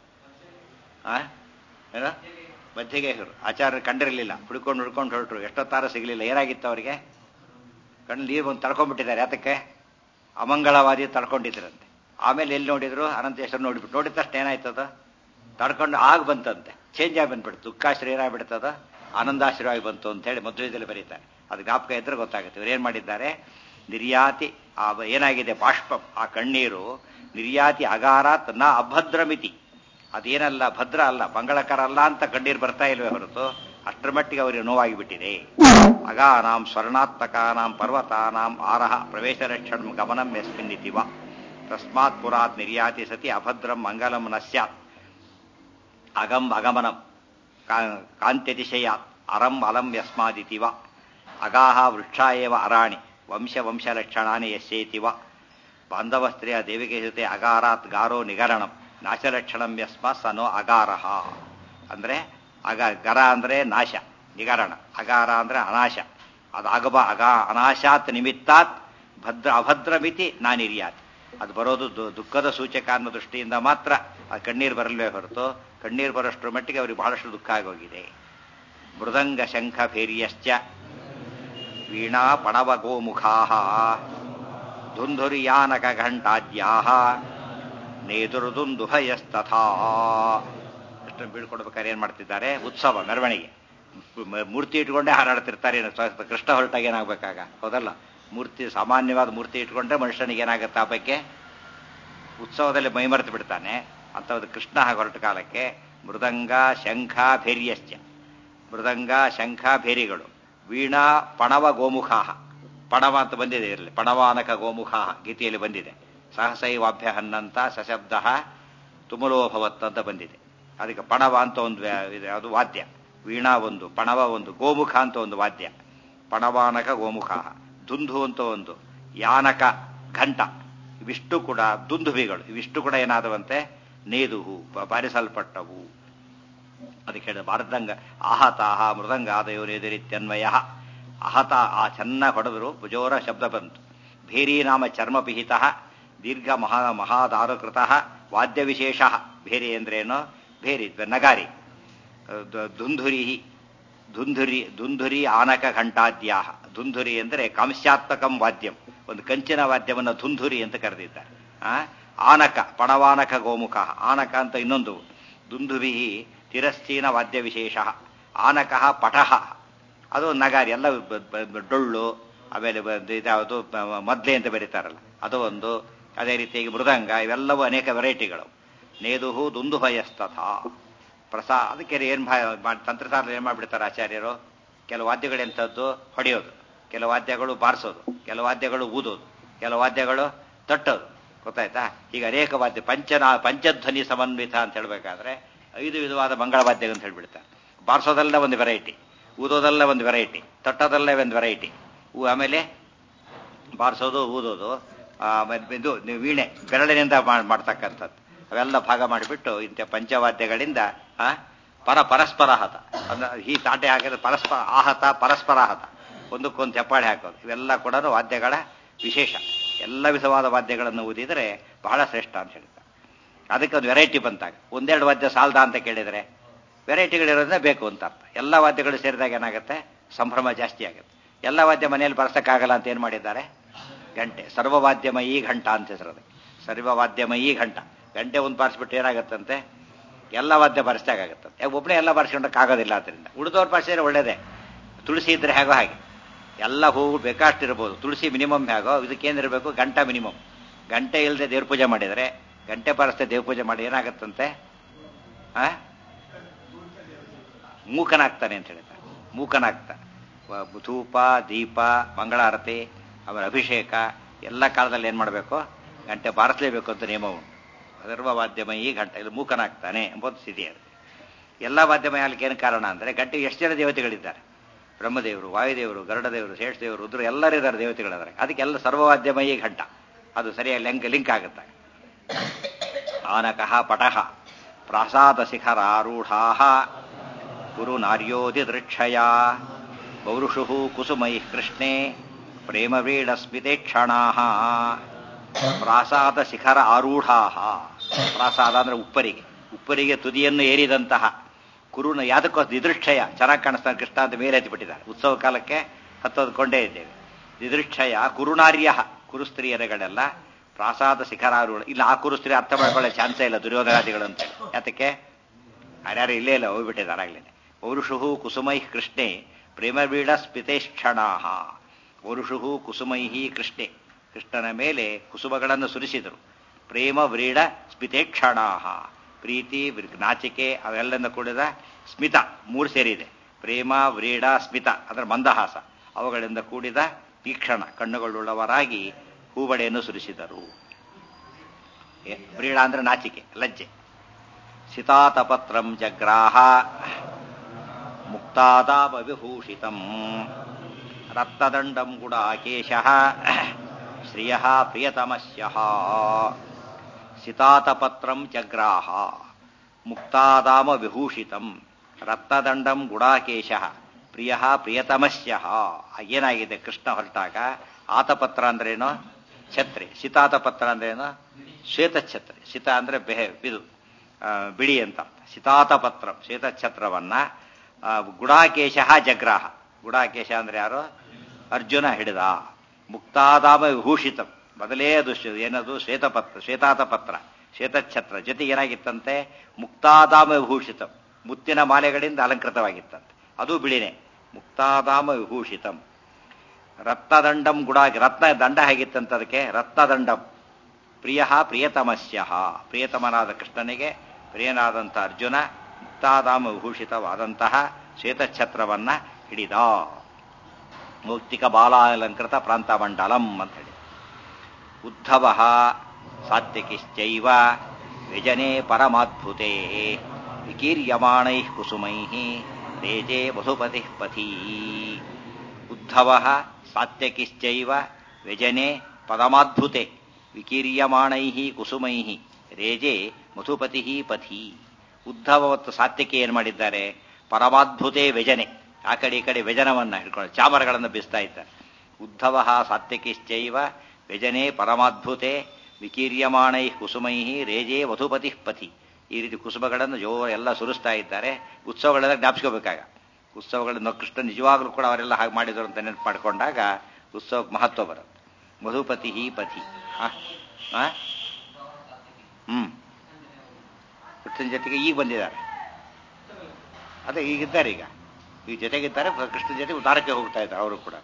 ಆ ಏನೋ ಮಧ್ಯಗೆ ಆಚಾರ್ಯ ಕಂಡಿರಲಿಲ್ಲ ಹುಡ್ಕೊಂಡು ಹುಡ್ಕೊಂಡು ಹೊರಟರು ಎಷ್ಟೊತ್ತಾರ ಸಿಗಲಿಲ್ಲ ಏನಾಗಿತ್ತು ಅವರಿಗೆ ಕಣ್ಣು ನೀರು ಬಂದು ತಡ್ಕೊಂಡ್ಬಿಟ್ಟಿದ್ದಾರೆ ಯಾತಕ್ಕೆ ಅಮಂಗಳವಾದಿ ತಡ್ಕೊಂಡಿದ್ರಂತೆ ಆಮೇಲೆ ಎಲ್ಲಿ ನೋಡಿದ್ರು ಅನಂತೇಶ್ವರ ನೋಡಿಬಿಟ್ಟು ನೋಡಿದ ತಕ್ಷಣ ಏನಾಯ್ತದ ತಡ್ಕೊಂಡು ಆಗ ಬಂತಂತೆ ಚೇಂಜ್ ಆಗಿ ಬಂದ್ಬಿಡ್ತು ದುಃಖಾಶ್ರಯ ಏನಾಗ್ಬಿಡ್ತದ ಆನಂದಾಶ್ರಯವಾಗಿ ಬಂತು ಅಂತ ಹೇಳಿ ಮಧ್ವದಲ್ಲಿ ಬರೀತಾರೆ ಅದು ಜ್ಞಾಪಕ ಇದ್ರೆ ಗೊತ್ತಾಗುತ್ತೆ ಇವ್ರು ಏನ್ ಮಾಡಿದ್ದಾರೆ ನಿರ್ಯಾತಿ ಆ ಏನಾಗಿದೆ ಬಾಷ್ಪ ಆ ಕಣ್ಣೀರು ನಿರ್ಯಾತಿ ಅಗಾರಾತ್ ನ ಅಭದ್ರಮಿತಿ ಅದೇನಲ್ಲ ಭದ್ರ ಅಲ್ಲ ಮಂಗಳಕರ ಅಲ್ಲ ಅಂತ ಕಣ್ಣೀರು ಬರ್ತಾ ಇಲ್ವೇ ಹೊರತು ಅಷ್ಟರ ಮಟ್ಟಿಗೆ ಅವರಿಗೆ ನೋವಾಗಿ ಬಿಟ್ಟಿದೆ ಅಗಾನಾಂ ಸ್ವರ್ಣಾತ್ಮಕಾನಾಂ ಪರ್ವತಾನಾಂ ಆರಹ ಪ್ರವೇಶ ಲಕ್ಷಣ ಗಮನಂ ಯಸ್ಮಿನ್ನಿತಿವ ತಸ್ಮಾತ್ ಪುರಾತ್ ನಿರ್ಯಾತಿ ಸತಿ ಅಭದ್ರಂ ಮಂಗಲಂ ನ ಸ್ಯಾತ್ ಅಗಂ ಅಗಮನಂ ಕಾಂತ್ಯತಿಶಯಾತ್ ಅರಂ ಅಲಂ ಯಸ್ಮಾದಿತಿವ ಅಗಾಹ ವೃಕ್ಷ ಏವ ಅರಾಣಿ ವಂಶ ವಂಶಲಕ್ಷಣಾನಿ ಯಸ್ಯೇತಿವ ಬಾಂಧವ ಸ್ತ್ರೀಯ ದೇವಿಗೆ ಜೊತೆ ಅಗಾರಾತ್ ಗಾರೋ ನಿಗರಣಂ ನಾಶಲಕ್ಷಣಂ ಯಸ್ಮ ಸನೋ ಅಗಾರಹ ಅಂದ್ರೆ ಅಗ ಗರ ಅಂದ್ರೆ ನಾಶ ನಿಗರಣ ಅಗಾರ ಅಂದ್ರೆ ಅನಾಶ ಅದು ಆಗಬ ಅಗ ಅನಾಶಾತ್ ನಿಮಿತ್ತಾತ್ ಭದ್ರ ಅಭದ್ರಮಿತಿ ನಾನಿರಿಯಾತ್ ಅದು ಬರೋದು ದುಃಖದ ಸೂಚಕ ಅನ್ನೋ ದೃಷ್ಟಿಯಿಂದ ಮಾತ್ರ ಆ ಕಣ್ಣೀರು ಬರಲೇ ಹೊರತು ಕಣ್ಣೀರು ಬರೋಷ್ಟರ ಮಟ್ಟಿಗೆ ಅವ್ರಿಗೆ ಬಹಳಷ್ಟು ದುಃಖ ಆಗೋಗಿದೆ ಮೃದಂಗ ಶಂಖ ಭೇರ್ಯಶ್ಚ ವೀಣಾ ಪಣವ ಗೋಮುಖಾ ಧುಂಧುರಿಯಾನಕ ಘಂಟಾದ್ಯಾ ನೇದುರುದುಂದುಭಯಸ್ತಥಾ ಕೃಷ್ಣ ಬೀಳ್ಕೊಡ್ಬೇಕಾದ್ರೆ ಏನ್ ಮಾಡ್ತಿದ್ದಾರೆ ಉತ್ಸವ ಮೆರವಣಿಗೆ ಮೂರ್ತಿ ಇಟ್ಕೊಂಡೇ ಹಾರಾಡ್ತಿರ್ತಾರೆ ಕೃಷ್ಣ ಹೊರಟಾಗ ಏನಾಗ್ಬೇಕಾಗ ಹೌದಲ್ಲ ಮೂರ್ತಿ ಸಾಮಾನ್ಯವಾದ ಮೂರ್ತಿ ಇಟ್ಕೊಂಡ್ರೆ ಮನುಷ್ಯನಿಗೆ ಏನಾಗುತ್ತೆ ಆ ಬಗ್ಗೆ ಉತ್ಸವದಲ್ಲಿ ಮೈಮರೆತು ಬಿಡ್ತಾನೆ ಅಂಥದ್ದು ಕೃಷ್ಣ ಹೊರಟ ಕಾಲಕ್ಕೆ ಮೃದಂಗ ಶಂಖ ಭೇರ್ಯಶ್ಚ ಮೃದಂಗ ಶಂಖ ಭೇರಿಗಳು ವೀಣಾ ಪಣವ ಗೋಮುಖಾಹ ಪಣವ ಅಂತ ಬಂದಿದೆ ಇರಲಿ ಪಣವಾನಕ ಗೋಮುಖಾಹ ಗೀತೆಯಲ್ಲಿ ಬಂದಿದೆ ಸಹಸೈವಾಭ್ಯ ಹನ್ನಂತ ಸಶಬ್ದ ತುಮುಲೋಭವತ್ ಅಂತ ಬಂದಿದೆ ಅದಕ್ಕೆ ಪಣವ ಅಂತ ಒಂದು ಇದೆ ಅದು ವಾದ್ಯ ವೀಣಾ ಒಂದು ಪಣವ ಒಂದು ಗೋಮುಖ ಅಂತ ಒಂದು ವಾದ್ಯ ಪಣವಾನಕ ಗೋಮುಖ ದುಂದು ಅಂತ ಒಂದು ಯಾನಕ ಘಂಟ ಇವಿಷ್ಟು ಕೂಡ ದುಂದುಬಿಗಳು ಇವಿಷ್ಟು ಕೂಡ ಏನಾದವಂತೆ ನೇದುಹು ಬಾರಿಸಲ್ಪಟ್ಟವು ಅದಕ್ಕೆ ಹೇಳಿದ ಭಾರತಂಗ ಆಹತಾಹ ಮೃದಂಗ ಆದಯೋ ನೇದಿರಿತ್ಯನ್ವಯ ಅಹತ ಆ ಚೆನ್ನಾಗಿ ಹೊಡೆದ್ರು ಜೋರ ಶಬ್ದ ಬಂತು ಭೇರಿ ನಾಮ ಚರ್ಮಪಿಹಿತ ದೀರ್ಘ ಮಹಾ ಮಹಾದಾರುಕೃತ ವಾದ್ಯ ವಿಶೇಷ ಭೇರಿ ಅಂದ್ರೇನು ಭೇರಿ ನಗಾರಿ ಧುಂಧುರಿ ಧುಂಧುರಿ ಧುಂಧುರಿ ಆನಕ ಘಂಟಾದ್ಯಾ ಧುಂಧುರಿ ಅಂದರೆ ಕಾಂಸ್ಯಾತ್ಮಕಂ ವಾದ್ಯಂ ಒಂದು ಕಂಚಿನ ವಾದ್ಯವನ್ನು ಧುಂಧುರಿ ಅಂತ ಕರೆದಿದ್ದಾರೆ ಆನಕ ಪಣವಾನಕ ಗೋಮುಖ ಆನಕ ಅಂತ ಇನ್ನೊಂದು ದುಂದುಭಿ ತಿರಶ್ಚೀನ ವಾದ್ಯ ವಿಶೇಷ ಆನಕ ಪಟಹ ಅದು ನಗಾರಿ ಎಲ್ಲ ಡೊಳ್ಳು ಆಮೇಲೆ ಇದ್ಯಾವುದು ಮದ್ಲೆ ಅಂತ ಬರೀತಾರಲ್ಲ ಅದು ಒಂದು ಅದೇ ರೀತಿಯಾಗಿ ಮೃದಂಗ ಇವೆಲ್ಲವೂ ಅನೇಕ ವೆರೈಟಿಗಳು ನೇದುಹು ದುಂದುಭಯಸ್ತಥ ಪ್ರಸಾ ಅದಕ್ಕೆ ಏನ್ ತಂತ್ರಸಾರ ಏನ್ ಮಾಡ್ಬಿಡ್ತಾರೆ ಆಚಾರ್ಯರು ಕೆಲವು ವಾದ್ಯಗಳು ಎಂಥದ್ದು ಹೊಡೆಯೋದು ಕೆಲವು ವಾದ್ಯಗಳು ಬಾರಿಸೋದು ಕೆಲವು ವಾದ್ಯಗಳು ಊದೋದು ಕೆಲವು ವಾದ್ಯಗಳು ತಟ್ಟೋದು ಗೊತ್ತಾಯ್ತಾ ಈಗ ಅನೇಕ ವಾದ್ಯ ಪಂಚನಾ ಪಂಚಧ್ವನಿ ಸಮನ್ವಿತ ಅಂತ ಹೇಳ್ಬೇಕಾದ್ರೆ ಐದು ವಿಧವಾದ ಮಂಗಳವಾದ್ಯ ಅಂತ ಹೇಳ್ಬಿಡ್ತಾರೆ ಬಾರಿಸೋದೆಲ್ಲ ಒಂದು ವೆರೈಟಿ ಊದೋದೆಲ್ಲ ಒಂದು ವೆರೈಟಿ ತಟ್ಟೋದೆಲ್ಲ ಒಂದು ವೆರೈಟಿ ಆಮೇಲೆ ಬಾರಿಸೋದು ಊದೋದು ಆಮೇಲೆ ಇದು ವೀಣೆ ಬೆರಳಿನಿಂದ ಮಾಡ್ತಕ್ಕಂಥದ್ದು ಅವೆಲ್ಲ ಭಾಗ ಮಾಡಿಬಿಟ್ಟು ಇಂಥ ಪಂಚವಾದ್ಯಗಳಿಂದ ಪರ ಪರಸ್ಪರ ಹತ ಈ ತಾಟೆ ಹಾಕಿದ್ರೆ ಪರಸ್ಪರ ಆಹತ ಪರಸ್ಪರ ಹತ ಒಂದಕ್ಕೊಂದು ಚಪ್ಪಾಳೆ ಹಾಕೋದು ಇವೆಲ್ಲ ಕೂಡ ವಾದ್ಯಗಳ ವಿಶೇಷ ಎಲ್ಲ ವಿಧವಾದ ವಾದ್ಯಗಳನ್ನು ಊದಿದರೆ ಬಹಳ ಶ್ರೇಷ್ಠ ಅಂತ ಹೇಳ್ತಾರೆ ಅದಕ್ಕೆ ಒಂದು ವೆರೈಟಿ ಬಂತಾಗ ಒಂದೆರಡು ವಾದ್ಯ ಸಾಲ್ದ ಅಂತ ಕೇಳಿದರೆ ವೆರೈಟಿಗಳಿರೋದೇ ಬೇಕು ಅಂತ ಅರ್ಥ ಎಲ್ಲ ವಾದ್ಯಗಳು ಸೇರಿದಾಗ ಏನಾಗುತ್ತೆ ಸಂಭ್ರಮ ಜಾಸ್ತಿ ಆಗುತ್ತೆ ಎಲ್ಲ ವಾದ್ಯ ಮನೆಯಲ್ಲಿ ಬರ್ಸಕ್ಕಾಗಲ್ಲ ಅಂತ ಏನು ಮಾಡಿದ್ದಾರೆ ಗಂಟೆ ಸರ್ವವಾದ್ಯಮಯಿ ಘಂಟ ಅಂತ ಹೆಸರದು ಸರ್ವವಾದ್ಯಮಯಿ ಘಂಟ ಗಂಟೆ ಒಂದು ಬಾರಿಸ್ಬಿಟ್ಟು ಏನಾಗುತ್ತಂತೆ ಎಲ್ಲ ವಾದ್ಯ ಬಾರಿಸ್ದಾಗತ್ತಂತೆ ಒಬ್ಬನೇ ಎಲ್ಲ ಬಾರಿಸ್ಕೊಂಡಕ್ಕಾಗೋದಿಲ್ಲ ಅದರಿಂದ ಉಳಿದವ್ರು ಬಾರಿಸಿದ್ರೆ ಒಳ್ಳೇದೇ ತುಳಸಿ ಇದ್ರೆ ಹೇಗೋ ಹಾಗೆ ಎಲ್ಲ ಹೂವು ಬೇಕಾಷ್ಟಿರ್ಬೋದು ತುಳಸಿ ಮಿನಿಮಮ್ ಹೇಗೋ ಇದಕ್ಕೇನಿರಬೇಕು ಗಂಟ ಮಿನಿಮಮ್ ಗಂಟೆ ಇಲ್ಲದೆ ದೇವ್ರ ಪೂಜೆ ಮಾಡಿದರೆ ಗಂಟೆ ಬಾರಿಸ್ದೆ ದೇವ್ರ ಪೂಜೆ ಮಾಡಿ ಏನಾಗತ್ತಂತೆ ಆ ಮೂಕನಾಗ್ತಾನೆ ಅಂತ ಹೇಳ್ತಾರೆ ಮೂಕನಾಗ್ತ ಧೂಪ ದೀಪ ಮಂಗಳಾರತಿ ಅವರ ಅಭಿಷೇಕ ಎಲ್ಲ ಕಾಲದಲ್ಲಿ ಏನು ಮಾಡಬೇಕು ಗಂಟೆ ಬಾರಿಸಲೇಬೇಕು ಅಂತ ನಿಯಮ ಉಂಟು ಸರ್ವವಾದ್ಯಮಯಿ ಘಂಟ ಇಲ್ಲಿ ಮೂಕನಾಗ್ತಾನೆ ಎಂಬುದು ಸ್ಥಿತಿ ಅದು ಎಲ್ಲ ವಾದ್ಯಮಯ ಆಗ್ಲಿಕ್ಕೆ ಏನು ಕಾರಣ ಅಂದರೆ ಗಂಟೆ ಎಷ್ಟು ಜನ ದೇವತೆಗಳಿದ್ದಾರೆ ಬ್ರಹ್ಮದೇವರು ವಾಯುದೇವರು ಗರುಡದೇವರು ಶೇಷದೇವರು ರುದ್ರ ಎಲ್ಲರಿದ್ದಾರೆ ದೇವತೆಗಳಿದ್ದಾರೆ ಅದಕ್ಕೆಲ್ಲ ಸರ್ವವಾದ್ಯಮಯಿ ಘಂಟ ಅದು ಸರಿಯಾಗಿ ಲಿಂಕ್ ಲಿಂಕ್ ಆಗುತ್ತೆ ಆನಕಃ ಪಟಃ ಪ್ರಾಸಾದ ಶಿಖರಾರೂಢಾ ಗುರು ನಾರ್ಯೋದಿದೃಕ್ಷಯ ಪೌರುಷು ಕುಸುಮೈ ಕೃಷ್ಣೆ ಪ್ರೇಮವೀಡ ಸ್ಮಿತೇಕ್ಷಣಾ ಪ್ರಾಸಾದ ಶಿಖರ ಆರೂಢಾ ಪ್ರಾಸಾದ ಅಂದ್ರೆ ಉಪ್ಪರಿಗೆ ಉಪ್ಪರಿಗೆ ತುದಿಯನ್ನು ಏರಿದಂತಹ ಕುರುನ ಯಾದಕ್ಕೋಸ್ಕರ ದಿದೃಕ್ಷಯ ಚೆನ್ನಾಗಿ ಕಾಣಿಸ್ತಾನೆ ಕೃಷ್ಣ ಅಂತ ಮೇಲೆ ಎತ್ತಿಬಿಟ್ಟಿದ್ದಾರೆ ಉತ್ಸವ ಕಾಲಕ್ಕೆ ಹತ್ತೋದ್ಕೊಂಡೇ ಇದ್ದೇವೆ ದಿದೃಕ್ಷಯ ಕುರುನಾರ್ಯ ಕುರುಸ್ತ್ರೀಯರುಗಳೆಲ್ಲ ಪ್ರಾಸಾದ ಶಿಖರಾರೂಢ ಇಲ್ಲ ಆ ಕುರುಸ್ತ್ರೀ ಅರ್ಥ ಮಾಡ್ಕೊಳ್ಳೋ ಚಾನ್ಸೇ ಇಲ್ಲ ದುರ್ಯೋಧನಾದಿಗಳು ಅಂತ ಯಾತಕ್ಕೆ ಯಾರ್ಯಾರು ಇಲ್ಲೇ ಇಲ್ಲ ಹೋಗ್ಬಿಟ್ಟಿದ್ದಾರೆ ಆಗ್ಲೇ ಪೌರುಷು ಕುಸುಮೈ ಕೃಷ್ಣೆ ಪ್ರೇಮಬೀಡ ಸ್ಮಿತೇಕ್ಷಣಾ ಪೌರುಷು ಕುಸುಮೈ ಕೃಷ್ಣೆ ಕೃಷ್ಣನ ಮೇಲೆ ಕುಸುಮಗಳನ್ನು ಸುರಿಸಿದರು ಪ್ರೇಮ ವ್ರೀಡ ಸ್ಮಿತೇಕ್ಷಣಾ ಪ್ರೀತಿ ವಿರ್- ನಾಚಿಕೆ ಅವೆಲ್ಲದಿಂದ ಕೂಡಿದ ಸ್ಮಿತ ಮೂರು ಸೇರಿದೆ ಪ್ರೇಮ ವ್ರೀಡ ಸ್ಮಿತ ಅಂದ್ರೆ ಮಂದಹಾಸ ಅವುಗಳಿಂದ ಕೂಡಿದ ತೀಕ್ಷಣ ಕಣ್ಣುಗಳುಳ್ಳವರಾಗಿ ಹೂಬಳೆಯನ್ನು ಸುರಿಸಿದರು ಏ- ವ್ರೀಡ ಅಂದ್ರೆ ನಾಚಿಕೆ ಲಜ್ಜೆ ಸಿತಾತಪತ್ರಂ ಜಗ್ರಾಹ ಮುಕ್ತಾದಾಪವಿಭೂಷಿತಂ ರಕ್ತದಂಡಂ ಗುಡಾಕೇಶ ಶ್ರಿಯ ಪ್ರಿಯತಮಸ್ಯಃ ಸಿತಾತಪತ್ರಂ ಜಗ್ರಾಹ ಮುಕ್ತಾದಾಮ ವಿಭೂಷಿತಂ ರತ್ನದಂಡಂ ಗುಡಾಕೇಶ ಪ್ರಿಯ ಪ್ರಿಯತಮಸ್ಯ ಏನಾಗಿದೆ ಕೃಷ್ಣ ಹೊರಟಾಗ ಆತಪತ್ರ ಅಂದ್ರೇನು ಛತ್ರಿ ಸಿತಾತಪತ್ರ ಅಂದ್ರೇನು ಶ್ವೇತಛತ್ರಿ ಸಿತ ಅಂದ್ರೆ ಬೆಹೆ ಇದು ಆ, ಬಿಳಿ ಅಂತ ಸಿತಾತಪತ್ರ ಶ್ವೇತಛತ್ರವನ್ನ ಆ, ಗುಡಾಕೇಶ ಜಗ್ರಾಹ ಗುಡಾಕೇಶ ಅಂದ್ರೆ ಯಾರು ಅರ್ಜುನ ಹಿಡಿದ ಮುಕ್ತಾದಾಮ ವಿಭೂಷಿತಂ ಮೊದಲೇ ಅದು ಶ್ವೇ- ಏನದು ಶ್ವೇತಪತ್ರ ಶ್ವೇತಾತಪತ್ರ ಶ್ವೇತಛತ್ರ ಜೊತೆಗೆ ಏನಾಗಿತ್ತಂತೆ ಮುಕ್ತಾದಾಮ ವಿಭೂಷಿತಂ ಮುತ್ತಿನ ಮಾಲೆಗಳಿಂದ ಅಲಂಕೃತವಾಗಿತ್ತಂತೆ ಅದು ಬಿಳಿನೇ ಮುಕ್ತಾದಾಮ ವಿಭೂಷಿತಂ ರತ್ನದಂಡಂ ಗುಡಾಗಿ ರತ್ನ ದಂಡ ಹೇಗಿತ್ತಂತ ಅದಕ್ಕೆ ರತ್ನದಂಡಂ ಪ್ರಿಯ ಪ್ರಿಯತಮಸ್ಯ ಪ್ರಿಯತಮನಾದ ಕೃಷ್ಣನಿಗೆ ಪ್ರಿಯನಾದಂಥ ಅರ್ಜುನ ಮುಕ್ತಾದಾಮ ವಿಭೂಷಿತವಾದಂತಹ ಶ್ವೇತಛತ್ರವನ್ನ ಹಿಡಿದ ಮೌಕ್ತಿಕ ಬಾಲಾಲಂಕೃತ ಪ್ರಾಂತಮಂಡಲಂ ಅಂತ ಹೇಳಿ ಉದ್ಧವ ಸಾತ್ವಿಕಿಶ್ಚೈವ ವ್ಯಜನೆ ಪರಮಾದ್ಭುತೆ ವಿಕೀರ್ಯಮಾಣೈ ಕುಸುಮೈ ತೇಜೆ ವಸುಪತಿ ಪಥಿ ಉದ್ಧವ ಸಾತ್ಯಕಿಶ್ಚೈವ ವ್ಯಜನೆ ಪರಮಾದ್ಭುತೆ ವಿಕೀರ್ಯಮಾಣೈ ಕುಸುಮೈ ರೇಜೆ ಮಧುಪತಿ ಪಥಿ ಉದ್ಧವ ಮತ್ತು ಸಾತ್ಯಕಿ ಏನು ಮಾಡಿದ್ದಾರೆ ಪರಮಾದ್ಭುತೆ ವ್ಯಜನೆ ಆ ಕಡೆ ಈ ಕಡೆ ವ್ಯಜನವನ್ನ ಹಿಡ್ಕೊಂಡು ಚಾಮರಗಳನ್ನು ಬೀಸ್ತಾ ಇದ್ದಾರೆ ಉದ್ಧವ ಸಾತ್ಯಕಿಶ್ಚೈವ ವ್ಯಜನೆ ಪರಮಾದ್ಭುತೆ ವಿಕೀರ್ಯಮಾಣೈ ಕುಸುಮೈ ರೇಜೆ ವಧುಪತಿ ಪಥಿ ಈ ರೀತಿ ಕುಸುಮಗಳನ್ನು ಜೋ ಎಲ್ಲ ಸುರಿಸ್ತಾ ಇದ್ದಾರೆ ಉತ್ಸವಗಳೆಲ್ಲ ಜ್ಞಾಪಿಸ್ಕೋಬೇಕಾಗ ಉತ್ಸವಗಳನ್ನು ಕೃಷ್ಣ ನಿಜವಾಗ್ಲೂ ಕೂಡ ಅವರೆಲ್ಲ ಹಾಗೆ ಮಾಡಿದ್ರು ಅಂತ ನೆನಪು ಮಾಡಿಕೊಂಡಾಗ ಉತ್ಸವಕ್ಕೆ ಮಹತ್ವ ಬರುತ್ತೆ ಮಧುಪತಿ ಪಥಿ ಆ? ಆ? ಹ್ಮ್ ಕೃಷ್ಣನ ಜೊತೆಗೆ ಈಗ ಬಂದಿದ್ದಾರೆ ಅದೇ ಈಗಿದ್ದಾರೆ ಈಗ ಈ ಜೊತೆಗಿದ್ದಾರೆ ಕೃಷ್ಣ ಜೊತೆ ಉದಾರಕ್ಕೆ ಹೋಗ್ತಾ ಇದ್ದಾರೆ ಅವರು ಕೂಡ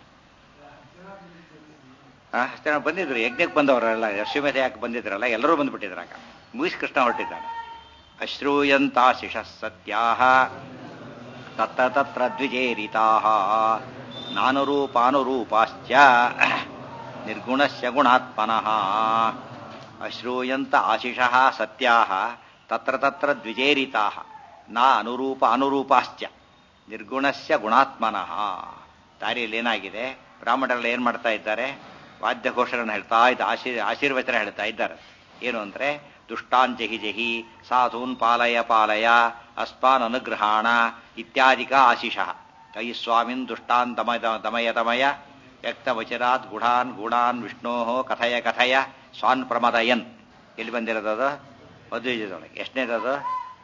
ಆ, ಅಷ್ಟು ಜನ ಬಂದಿದ್ರು ಯಜ್ಞಕ್ಕೆ ಬಂದವರೆಲ್ಲ ಅಶ್ವಮೇಧ ಯಾಕೆ ಬಂದಿದ್ರಲ್ಲ ಎಲ್ಲರೂ ಬಂದ್ಬಿಟ್ಟಿದ್ರಾಗ ಮುಗಿಸ್ ಕೃಷ್ಣ ಹೊರಟಿದ್ದಾನೆ ಅಶ್ರೂಯಂತಾಶಿಷ ಸತ್ಯಾಹ ತತ್ರ ತತ್ರ ದ್ವಿಜೇರಿತಾ ನಾನುರೂಪಾನುರೂಪಾಶ್ಚ ನಿರ್ಗುಣಸ್ಯ ಗುಣಾತ್ಮನಃ ಅಶ್ರೂಯಂತ ಆಶಿಷಃ ಸತ್ಯಾಹ ತತ್ರ ತತ್ರ ದ್ವಿಜೇರಿತಾ ನಾ ಅನುರೂಪ ಅನುರೂಪಾಶ್ಚ ನಿರ್ಗುಣಸ್ಯ ಗುಣಾತ್ಮನಃ ದಾರಿಯಲ್ಲಿ ಏನಾಗಿದೆ ಬ್ರಾಹ್ಮಣರೆಲ್ಲ ಏನ್ ಮಾಡ್ತಾ ಇದ್ದಾರೆ ವಾದ್ಯಘೋಷಗಳನ್ನು ಹೇಳ್ತಾ ಇದ್ದ ಆಶೀರ್ ಆಶೀರ್ವಚನ ಹೇಳ್ತಾ ಇದ್ದಾರೆ ಏನು ಅಂದ್ರೆ ದುಷ್ಟಾನ್ ಜಹಿ ಜಹಿ ಸಾಧೂನ್ ಪಾಲಯ ಪಾಲಯ ಅಸ್ಮಾನ್ ಅನುಗ್ರಹಾಣ ಇತ್ಯಾದಿಕ ಆಶಿಷಃ ಕೈ ಸ್ವಾಮಿನ್ ದುಷ್ಟಾನ್ ದಮಯ ದಮಯ ದಮಯ ವ್ಯಕ್ತವಚರಾತ್ ಗುಢಾನ್ ಗೂಢಾನ್ ವಿಷ್ಣೋ ಕಥಯ ಕಥಯ ಸ್ವಾನ್ ಪ್ರಮದಯನ್ ಎಲ್ಲಿ ಬಂದಿರೋದದು ಮಧ್ವಿಜಯದೊಳಗೆ ಎಷ್ಟನೇದದು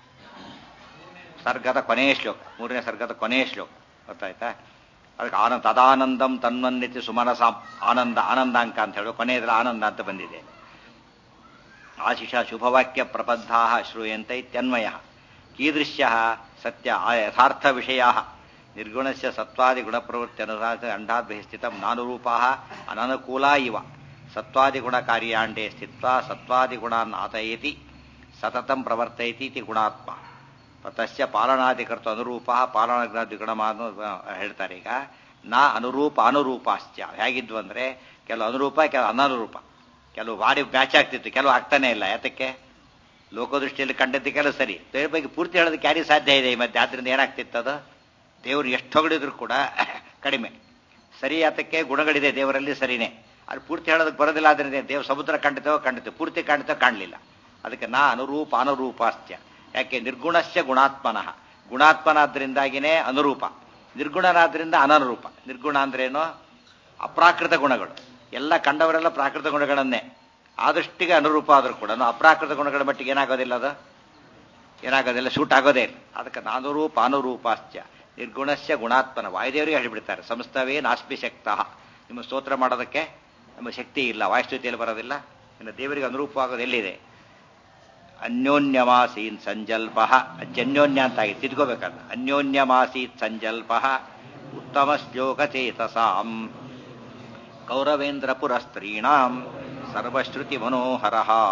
ಸರ್ಗದ ಕೊನೆಯ ಶ್ಲೋಕ ಮೂರನೇ ಸರ್ಗದ ಕೊನೆಯ ಶ್ಲೋಕ ಗೊತ್ತಾಯ್ತಾ ಅದಕ್ಕೆ ಆನಂದ ತದಾನಂದಂ ತನ್ಮನ್ನಿತಿ ಸುಮನಸಾಂ ಆನಂದ ಆನಂದಾಂಕ ಅಂತ ಹೇಳುವ ಕೊನೆಯದ್ರ ಆನಂದ ಅಂತ ಬಂದಿದೆ ಆಶಿಷ ಶುಭವಾಕ್ಯ ಪ್ರಬದ್ಧಾ ಶ್ರೂಯಂತ ಇತ್ಯನ್ವಯ ಕೀದೃಶ್ಯ ಸತ್ಯ ಆ ಯಥಾರ್ಥ ವಿಷಯ ನಿರ್ಗುಣಸ್ಯ ಸತ್ವಾದಿ ಗುಣಪ್ರವೃತ್ತಿ ಅನುಸಾರ ಅಂಡಾದ್ಭಿ ಸ್ಥಿತ ನಾನುರೂಪಾ ಅನನುಕೂಲಾ ಇವ ಸತ್ವಾದಿ ಗುಣಕಾರ್ಯಾಂಡೇ ಸ್ಥಿತ್ವ ಸತ್ವಾದಿ ಗುಣಾನ್ ಆತಯತಿ ಸತತಂ ಪ್ರವರ್ತಯತಿ ಇತಿ ಗುಣಾತ್ಮ ತಸ್ಯ ಪಾಲನಾಧಿಕರ್ತ ಅನುರೂಪ ಪಾಲನಾದಿ ಗುಣಮಾನು ಹೇಳ್ತಾರೆ ಈಗ ನಾ ಅನುರೂಪ ಅನುರೂಪಾಶ್ಚ ಹೇಗಿದ್ವು ಅಂದ್ರೆ ಕೆಲವು ಅನುರೂಪ ಕೆಲವು ಅನನುರೂಪ ಕೆಲವು ಬಾಡಿ ಮ್ಯಾಚ್ ಆಗ್ತಿತ್ತು ಕೆಲವು ಆಗ್ತಾನೆ ಇಲ್ಲ ಯಾತಕ್ಕೆ ಲೋಕದೃಷ್ಟಿಯಲ್ಲಿ ಕಂಡದ್ದಕ್ಕೆಲ್ಲ ಸರಿ ದೇವ್ರ ಬಗ್ಗೆ ಪೂರ್ತಿ ಹೇಳೋದಕ್ಕೆ ಯಾರಿಗೆ ಸಾಧ್ಯ ಇದೆ ಈ ಮಧ್ಯೆ ಆದ್ರಿಂದ ಏನಾಗ್ತಿತ್ತು ಅದು ದೇವ್ರು ಎಷ್ಟು ಹೊಗಳಿದ್ರು ಕೂಡ ಕಡಿಮೆ ಸರಿ ಆತಕ್ಕೆ ಗುಣಗಳಿದೆ ದೇವರಲ್ಲಿ ಸರಿನೇ ಅದು ಪೂರ್ತಿ ಹೇಳೋದಕ್ಕೆ ಬರೋದಿಲ್ಲ ಆದ್ರಿಂದ ದೇವ್ ಸಮುದ್ರ ಕಂಡಿತೇವೋ ಕಂಡಿತೇವೆ ಪೂರ್ತಿ ಕಾಣ್ತೇವೋ ಕಾಣಲಿಲ್ಲ ಅದಕ್ಕೆ ನಾ ಅನುರೂಪ ಅನುರೂಪಾಸ್ತ್ಯ ಯಾಕೆ ನಿರ್ಗುಣಸ್ಯ ಗುಣಾತ್ಮನಃ ಗುಣಾತ್ಮನಾದ್ರಿಂದಾಗಿನೇ ಅನುರೂಪ ನಿರ್ಗುಣನಾದ್ರಿಂದ ಅನನುರೂಪ ನಿರ್ಗುಣ ಅಂದ್ರೇನು ಅಪ್ರಾಕೃತ ಗುಣಗಳು ಎಲ್ಲ ಕಂಡವರೆಲ್ಲ ಪ್ರಾಕೃತ ಗುಣಗಳನ್ನೇ ಆದಷ್ಟಿಗೆ ಅನುರೂಪ ಆದರೂ ಕೂಡ ಅಪ್ರಾಕೃತ ಗುಣಗಳ ಮಟ್ಟಿಗೆ ಏನಾಗೋದಿಲ್ಲ ಅದು ಏನಾಗೋದಿಲ್ಲ ಶೂಟ್ ಆಗೋದೇ ಇಲ್ಲ ಅದಕ್ಕೆ ನಾನುರೂಪ ಅನುರೂಪಾಶ್ಚ ನಿರ್ಗುಣಸ್ಯ ಗುಣಾತ್ಮನ ವಾಯುದೇವರಿಗೆ ಹೇಳಿಬಿಡ್ತಾರೆ ಸಂಸ್ಥವೇ ನಾಸ್ಮಿ ಶಕ್ತ ನಿಮ್ಮ ಸ್ತೋತ್ರ ಮಾಡೋದಕ್ಕೆ ನಮ್ಮ ಶಕ್ತಿ ಇಲ್ಲ ವಾಯುಸ್ತುತಿಯಲ್ಲಿ ಬರೋದಿಲ್ಲ ಇನ್ನು ದೇವರಿಗೆ ಅನುರೂಪವಾಗೋದು ಎಲ್ಲಿದೆ ಅನ್ಯೋನ್ಯಮಾಸೀನ್ ಸಂಜಲ್ಪ ಜನ್ಯೋನ್ಯ ಅಂತ ಆಗಿ ತಿದ್ಕೋಬೇಕಲ್ಲ ಅನ್ಯೋನ್ಯಮಾಸೀತ್ ಸಂಜಲ್ಪ ಉತ್ತಮ ಶ್ಲೋಕ ಚೇತಸಾಂ ಕೌರವೇಂದ್ರ ಪುರಸ್ತ್ರೀಣಾಂ ಸರ್ವಶ್ರುತಿ ಮನೋಹರ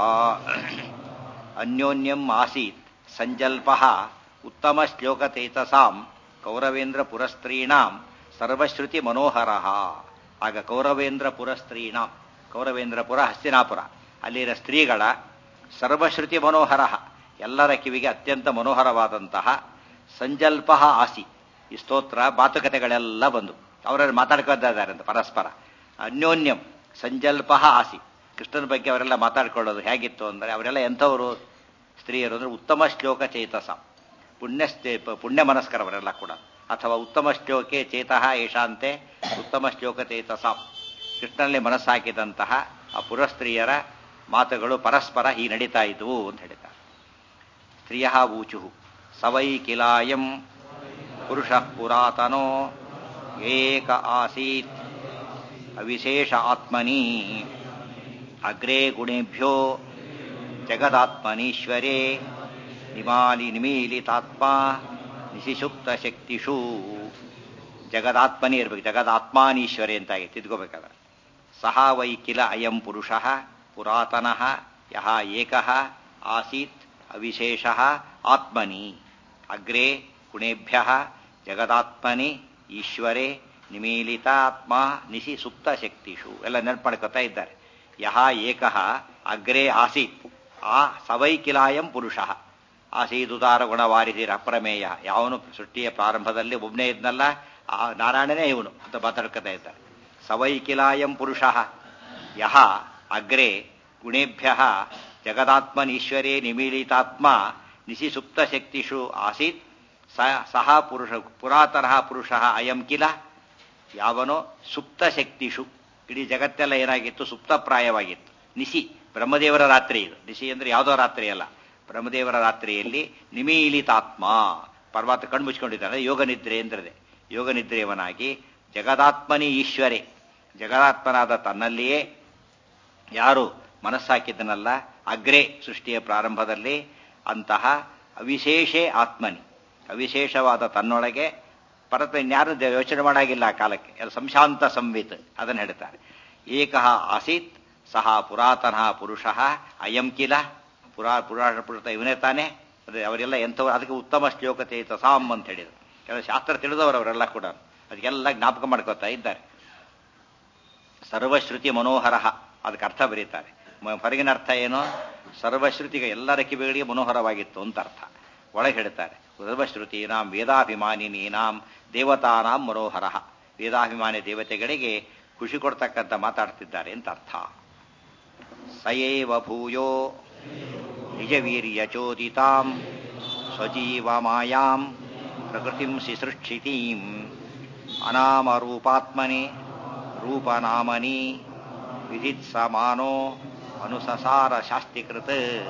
ಅನ್ಯೋನ್ಯಂ ಆಸೀತ್ ಸಂಜಲ್ಪ ಉತ್ತಮ ಶ್ಲೋಕ ಚೇತಸಾಂ ಕೌರವೇಂದ್ರ ಪುರಸ್ತ್ರೀಣಾಂ ಸರ್ವಶ್ರುತಿ ಮನೋಹರ ಆಗ ಕೌರವೇಂದ್ರ ಪುರಸ್ತ್ರೀಣಾಂ ಕೌರವೇಂದ್ರಪುರ ಹಸ್ತಿನಾಪುರ ಅಲ್ಲಿನ ಸ್ತ್ರೀಗಳ ಸರ್ವಶ್ರುತಿ ಮನೋಹರ ಎಲ್ಲರ ಕಿವಿಗೆ ಅತ್ಯಂತ ಮನೋಹರವಾದಂತಹ ಸಂಜಲ್ಪ ಆಸಿ ಈ ಸ್ತೋತ್ರ ಮಾತುಕತೆಗಳೆಲ್ಲ ಬಂದು ಅವರಲ್ಲಿ ಮಾತಾಡ್ಕೊತಾ ಅಂತ ಪರಸ್ಪರ ಅನ್ಯೋನ್ಯಂ ಸಂಜಲ್ಪ ಆಸಿ ಕೃಷ್ಣನ ಬಗ್ಗೆ ಅವರೆಲ್ಲ ಮಾತಾಡ್ಕೊಳ್ಳೋದು ಹೇಗಿತ್ತು ಅಂದರೆ ಅವರೆಲ್ಲ ಎಂಥವರು ಸ್ತ್ರೀಯರು ಅಂದರೆ ಉತ್ತಮ ಶ್ಲೋಕ ಚೇತಸ ಪುಣ್ಯ ಪುಣ್ಯ ಮನಸ್ಕರವರೆಲ್ಲ ಕೂಡ ಅಥವಾ ಉತ್ತಮ ಶ್ಲೋಕೆ ಚೇತಃ ಏಷಾಂತೆ ಉತ್ತಮ ಶ್ಲೋಕ ಚೇತಸ ಕೃಷ್ಣನಲ್ಲಿ ಮನಸ್ಸಾಕಿದಂತಹ ಆ ಪುರಸ್ತ್ರೀಯರ ಮಾತುಗಳು ಪರಸ್ಪರ ಈ ನಡೀತಾ ಇದ್ವು ಅಂತ ಹೇಳ್ತಾರೆ ಸ್ತ್ರೀಯ ಊಚು ಸವೈ ಕಿಲಾಯಂ ಪುರುಷ ಪುರಾತನೋ ಏಕ ಆಸೀತ್ ಅವಿಶೇಷ ಆತ್ಮನಿ ಅಗ್ರೇ ಗುಣೇಭ್ಯೋ ಜಗದಾತ್ಮನೀಶ್ವರೇ ನಿಮಾಲಿ ನಿಮೀಲಿತಾತ್ಮ ನಿಶಿಸುಪ್ತ ಶಕ್ತಿಷು ಜಗದಾತ್ಮನೇ ಇರ್ಬೇಕು ಜಗದಾತ್ಮಾನೀಶ್ವರೇ ಅಂತಾಗಿ ತಿದ್ಕೋಬೇಕಾದ್ರೆ ಸಹ ವೈ ಕಿಲ ಅಯಂ ಪುರುಷ ಪುರಾತನಃ ಯಹ ಏಕಃ ಆಸೀತ್ ಅವಿಶೇಷ ಆತ್ಮನಿ ಅಗ್ರೇ ಗುಣೇಭ್ಯ ಜಗದಾತ್ಮನಿ ಈಶ್ವರೇ ನಿಮೀಲಿತಾತ್ಮ ನಿಶಿ ಸುಪ್ತ ಶಕ್ತಿಷು ಎಲ್ಲ ನೆನಪು ಮಾಡ್ಕೊತಾ ಇದ್ದಾರೆ ಯಹ ಏಕಃ ಅಗ್ರೇ ಆಸೀತ್ ಆ ಸವೈಕಿಲಾಯಂ ಪುರುಷ ಆಸೀದುದಾರ ಗುಣವಾರಿದಿರ ಅಪ್ರಮೇಯ ಯಾವನು ಸೃಷ್ಟಿಯ ಪ್ರಾರಂಭದಲ್ಲಿ ಒಬ್ಬನೇ ಇದ್ನಲ್ಲ ಆ ನಾರಾಯಣನೇ ಇವನು ಅಂತ ಮಾತಾಡ್ಕೊತಾ ಇದ್ದಾರೆ ಸವೈಕಿಲಾಯಂ ಪುರುಷ ಯಹ ಅಗ್ರೆ ಗುಣೇಭ್ಯ ಜಗದಾತ್ಮನೀಶ್ವರೇ ನಿಮೀಲಿತಾತ್ಮ ನಿಶಿಸುಪ್ತ ಶಕ್ತಿಷು ಆಸೀತ್ ಸಹ ಪುರುಷ ಪುರಾತನ ಪುರುಷ ಅಯಂ ಕಿಲ ಯಾವನೋ ಸುಪ್ತ ಶಕ್ತಿಷು ಇಡೀ ಜಗತ್ತೆಲ್ಲ ಏನಾಗಿತ್ತು ಸುಪ್ತಪ್ರಾಯವಾಗಿತ್ತು ನಿಶಿ ಬ್ರಹ್ಮದೇವರ ರಾತ್ರಿ ಇದು ನಿಶಿ ಅಂದ್ರೆ ಯಾವುದೋ ರಾತ್ರಿ ಅಲ್ಲ ಬ್ರಹ್ಮದೇವರ ರಾತ್ರಿಯಲ್ಲಿ ನಿಮೀಲಿತಾತ್ಮ ಪರ್ವತ ಕಣ್ಣು ಮುಚ್ಕೊಂಡಿದ್ದಾನೆ ಯೋಗ ನಿದ್ರೆ ಎಂದ್ರದೆ ಯೋಗ ನಿದ್ರೆಯವನಾಗಿ ಜಗದಾತ್ಮನಿ ಈಶ್ವರೇ ಜಗದಾತ್ಮನಾದ ತನ್ನಲ್ಲಿಯೇ ಯಾರು ಮನಸ್ಸಾಕಿದ್ದನಲ್ಲ ಅಗ್ರೆ ಸೃಷ್ಟಿಯ ಪ್ರಾರಂಭದಲ್ಲಿ ಅಂತಹ ಅವಿಶೇಷೇ ಆತ್ಮನಿ ಅವಿಶೇಷವಾದ ತನ್ನೊಳಗೆ ಪರತ ಇನ್ಯಾರು ಯೋಚನೆ ಮಾಡಾಗಿಲ್ಲ ಆ ಕಾಲಕ್ಕೆ ಅದು ಸಂಶಾಂತ ಸಂವಿತ್ ಅದನ್ನು ಹೇಳ್ತಾರೆ ಏಕಃ ಆಸೀತ್ ಸಹ ಪುರಾತನ ಪುರುಷ ಅಯಂ ಕಿಲ ಪುರಾ ಪುರಾಣ ಪುರುಷ ಇವನೇ ತಾನೇ ಅದೇ ಅವರೆಲ್ಲ ಎಂಥವ್ರು ಅದಕ್ಕೆ ಉತ್ತಮ ಶ್ಲೋಕ ಚೇತ ಸಾಮ್ ಅಂತ ಹೇಳಿದರು ಕೆಲ ಶಾಸ್ತ್ರ ತಿಳಿದವರು ಅವರೆಲ್ಲ ಕೂಡ ಅದಕ್ಕೆಲ್ಲ ಜ್ಞಾಪಕ ಮಾಡ್ಕೋತಾ ಇದ್ದಾರೆ ಸರ್ವಶ್ರುತಿ ಮನೋಹರ ಅದಕ್ಕೆ ಅರ್ಥ ಬರೀತಾರೆ ಹೊರಗಿನ ಅರ್ಥ ಏನು ಸರ್ವಶ್ರುತಿಗೆ ಎಲ್ಲರ ಕಿವಿಗಳಿಗೆ ಮನೋಹರವಾಗಿತ್ತು ಅಂತ ಅರ್ಥ ಒಳಗೆ ಹೇಳ್ತಾರೆ ಸರ್ವಶ್ರುತೀನಾಂ ವೇದಾಭಿಮಾನಿನೀನಾಂ ದೇವತಾನಾಂ ಮನೋಹರ ವೇದಾಭಿಮಾನಿ ದೇವತೆಗಳಿಗೆ ಖುಷಿ ಕೊಡ್ತಕ್ಕಂಥ ಮಾತಾಡ್ತಿದ್ದಾರೆ ಅಂತ ಅರ್ಥ ಸಯೇವ ಭೂಯೋ ನಿಜವೀರ್ಯಚೋದಿತಾಂ ಸ್ವಜೀವ ಮಾಯಾಂ ಪ್ರಕೃತಿಂ ಸಿಸೃಕ್ಷಿತೀಂ ಅನಾಮರೂಪಾತ್ಮನೆ ರೂಪನಾಮನಿ ವಿಧಿತ್ ಸಮಾನೋ ಅನುಸಸಾರ ಶಾಸ್ತಿಕೃತ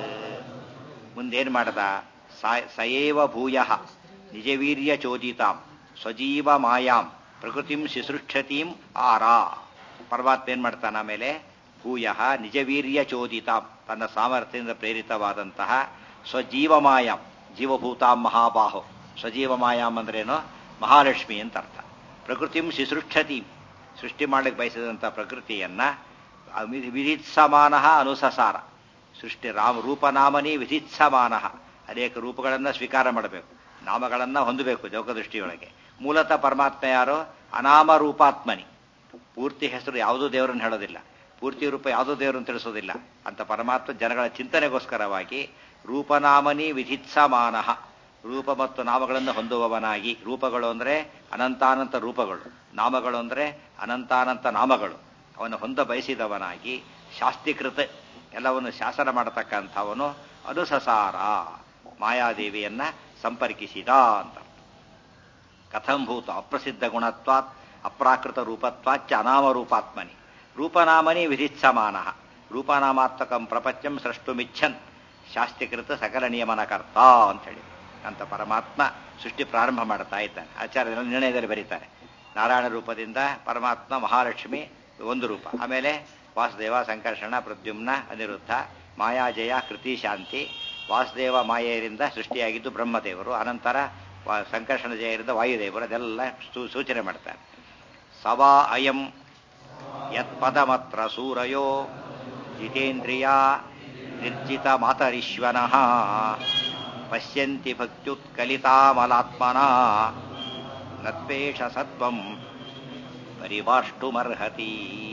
ಮುಂದೇನು ಮಾಡ್ದ ಸಯೇವ ಭೂಯ ನಿಜವೀರ್ಯ ಚೋದಿತಾಂ ಸ್ವಜೀವ ಮಾಯಾಂ ಪ್ರಕೃತಿಂ ಶಿಸೃಕ್ಷತೀಂ ಆರಾ ಪರಮಾತ್ಮ ಏನ್ ಮಾಡ್ತಾನ ಆಮೇಲೆ ಭೂಯ ನಿಜವೀರ್ಯ ಚೋದಿತಾಂ ತನ್ನ ಸಾಮರ್ಥ್ಯದಿಂದ ಪ್ರೇರಿತವಾದಂತಹ ಸ್ವಜೀವ ಮಾಯಾಂ ಜೀವಭೂತಾಂ ಮಹಾಬಾಹು ಸ್ವಜೀವ ಮಾಯಾಂ ಅಂದ್ರೇನು ಮಹಾಲಕ್ಷ್ಮಿ ಅಂತ ಅರ್ಥ ಪ್ರಕೃತಿಂ ಶಿಸೃಕ್ಷತೀಂ ಸೃಷ್ಟಿ ಮಾಡಲಿಕ್ಕೆ ಬಯಸಿದಂಥ ಪ್ರಕೃತಿಯನ್ನ ವಿಧಿತ್ಸಮಾನ ಅನುಸಸಾರ ಸೃಷ್ಟಿ ರಾಮ ರೂಪನಾಮನಿ ವಿಧಿತ್ಸಮಾನ ಅನೇಕ ರೂಪಗಳನ್ನು ಸ್ವೀಕಾರ ಮಾಡಬೇಕು ನಾಮಗಳನ್ನು ಹೊಂದಬೇಕು ಜೋಗದೃಷ್ಟಿಯೊಳಗೆ ಮೂಲತಃ ಪರಮಾತ್ಮ ಯಾರೋ ಅನಾಮ ರೂಪಾತ್ಮನಿ ಪೂರ್ತಿ ಹೆಸರು ಯಾವುದೂ ದೇವರನ್ನು ಹೇಳೋದಿಲ್ಲ ಪೂರ್ತಿ ರೂಪ ಯಾವುದೋ ದೇವರು ಅಂತ ತಿಳಿಸೋದಿಲ್ಲ ಅಂತ ಪರಮಾತ್ಮ ಜನಗಳ ಚಿಂತನೆಗೋಸ್ಕರವಾಗಿ ರೂಪನಾಮನಿ ವಿಧಿತ್ಸಮಾನ ರೂಪ ಮತ್ತು ನಾಮಗಳನ್ನು ಹೊಂದುವವನಾಗಿ ರೂಪಗಳು ಅಂದರೆ ಅನಂತಾನಂತ ರೂಪಗಳು ನಾಮಗಳು ಅಂದರೆ ಅನಂತಾನಂತ ನಾಮಗಳು ಅವನು ಹೊಂದ ಬಯಸಿದವನಾಗಿ ಶಾಸ್ತೀಕೃತ ಎಲ್ಲವನ್ನು ಶಾಸನ ಮಾಡತಕ್ಕಂಥವನು ಅನುಸಸಾರ ಮಾಯಾದೇವಿಯನ್ನ ಸಂಪರ್ಕಿಸಿದ ಅಂತ ಕಥಂಭೂತ ಅಪ್ರಸಿದ್ಧ ಗುಣತ್ವಾತ್ ಅಪ್ರಾಕೃತ ರೂಪತ್ವಾಚ್ಚ ಅನಾಮರೂಪಾತ್ಮನಿ ರೂಪನಾಮನಿ ವಿಧಿತ್ಸಮಾನ ರೂಪನಾಮಾತ್ಮಕಂ ಪ್ರಪಂಚಂ ಸೃಷ್ಟುಮಿಚ್ಛನ್ ಶಾಸ್ತ್ರೀಕೃತ ಸಕಲ ನಿಯಮನಕರ್ತ ಅಂತ ಹೇಳಿ ಅಂತ ಪರಮಾತ್ಮ ಸೃಷ್ಟಿ ಪ್ರಾರಂಭ ಮಾಡ್ತಾ ಇದ್ದಾನೆ ಆಚಾರ್ಯ ನಿರ್ಣಯದಲ್ಲಿ ಬರೀತಾರೆ ನಾರಾಯಣ ರೂಪದಿಂದ ಪರಮಾತ್ಮ ಮಹಾಲಕ್ಷ್ಮಿ ಒಂದು ರೂಪ ಆಮೇಲೆ ವಾಸುದೇವ ಸಂಕರ್ಷಣ ಪ್ರದ್ಯುಮ್ನ ಅನಿರುದ್ಧ ಮಾಯಾಜಯ ಕೃತಿ ಶಾಂತಿ ವಾಸುದೇವ ಮಾಯೆಯರಿಂದ ಸೃಷ್ಟಿಯಾಗಿದ್ದು ಬ್ರಹ್ಮದೇವರು ಅನಂತರ ಸಂಕರ್ಷಣ ಜಯರಿಂದ ವಾಯುದೇವರು ಅದೆಲ್ಲ ಸೂಚನೆ ಮಾಡ್ತಾರೆ ಸವಾ ಅಯಂ ಯತ್ಪದಮತ್ರ ಸೂರಯೋ ಜಿತೇಂದ್ರಿಯ ನಿರ್ಜಿತ ಮಾತರಿಶ್ವನಃ ಪಶ್ಯಂತಿ ಭಕ್ತ್ಯುತ್ಕಲಿತಾಮಲಾತ್ಮನ ನತ್ವೇಷ ಸತ್ವಂ ಪರಿವಾಷ್ಟುಮರ್ಹತಿ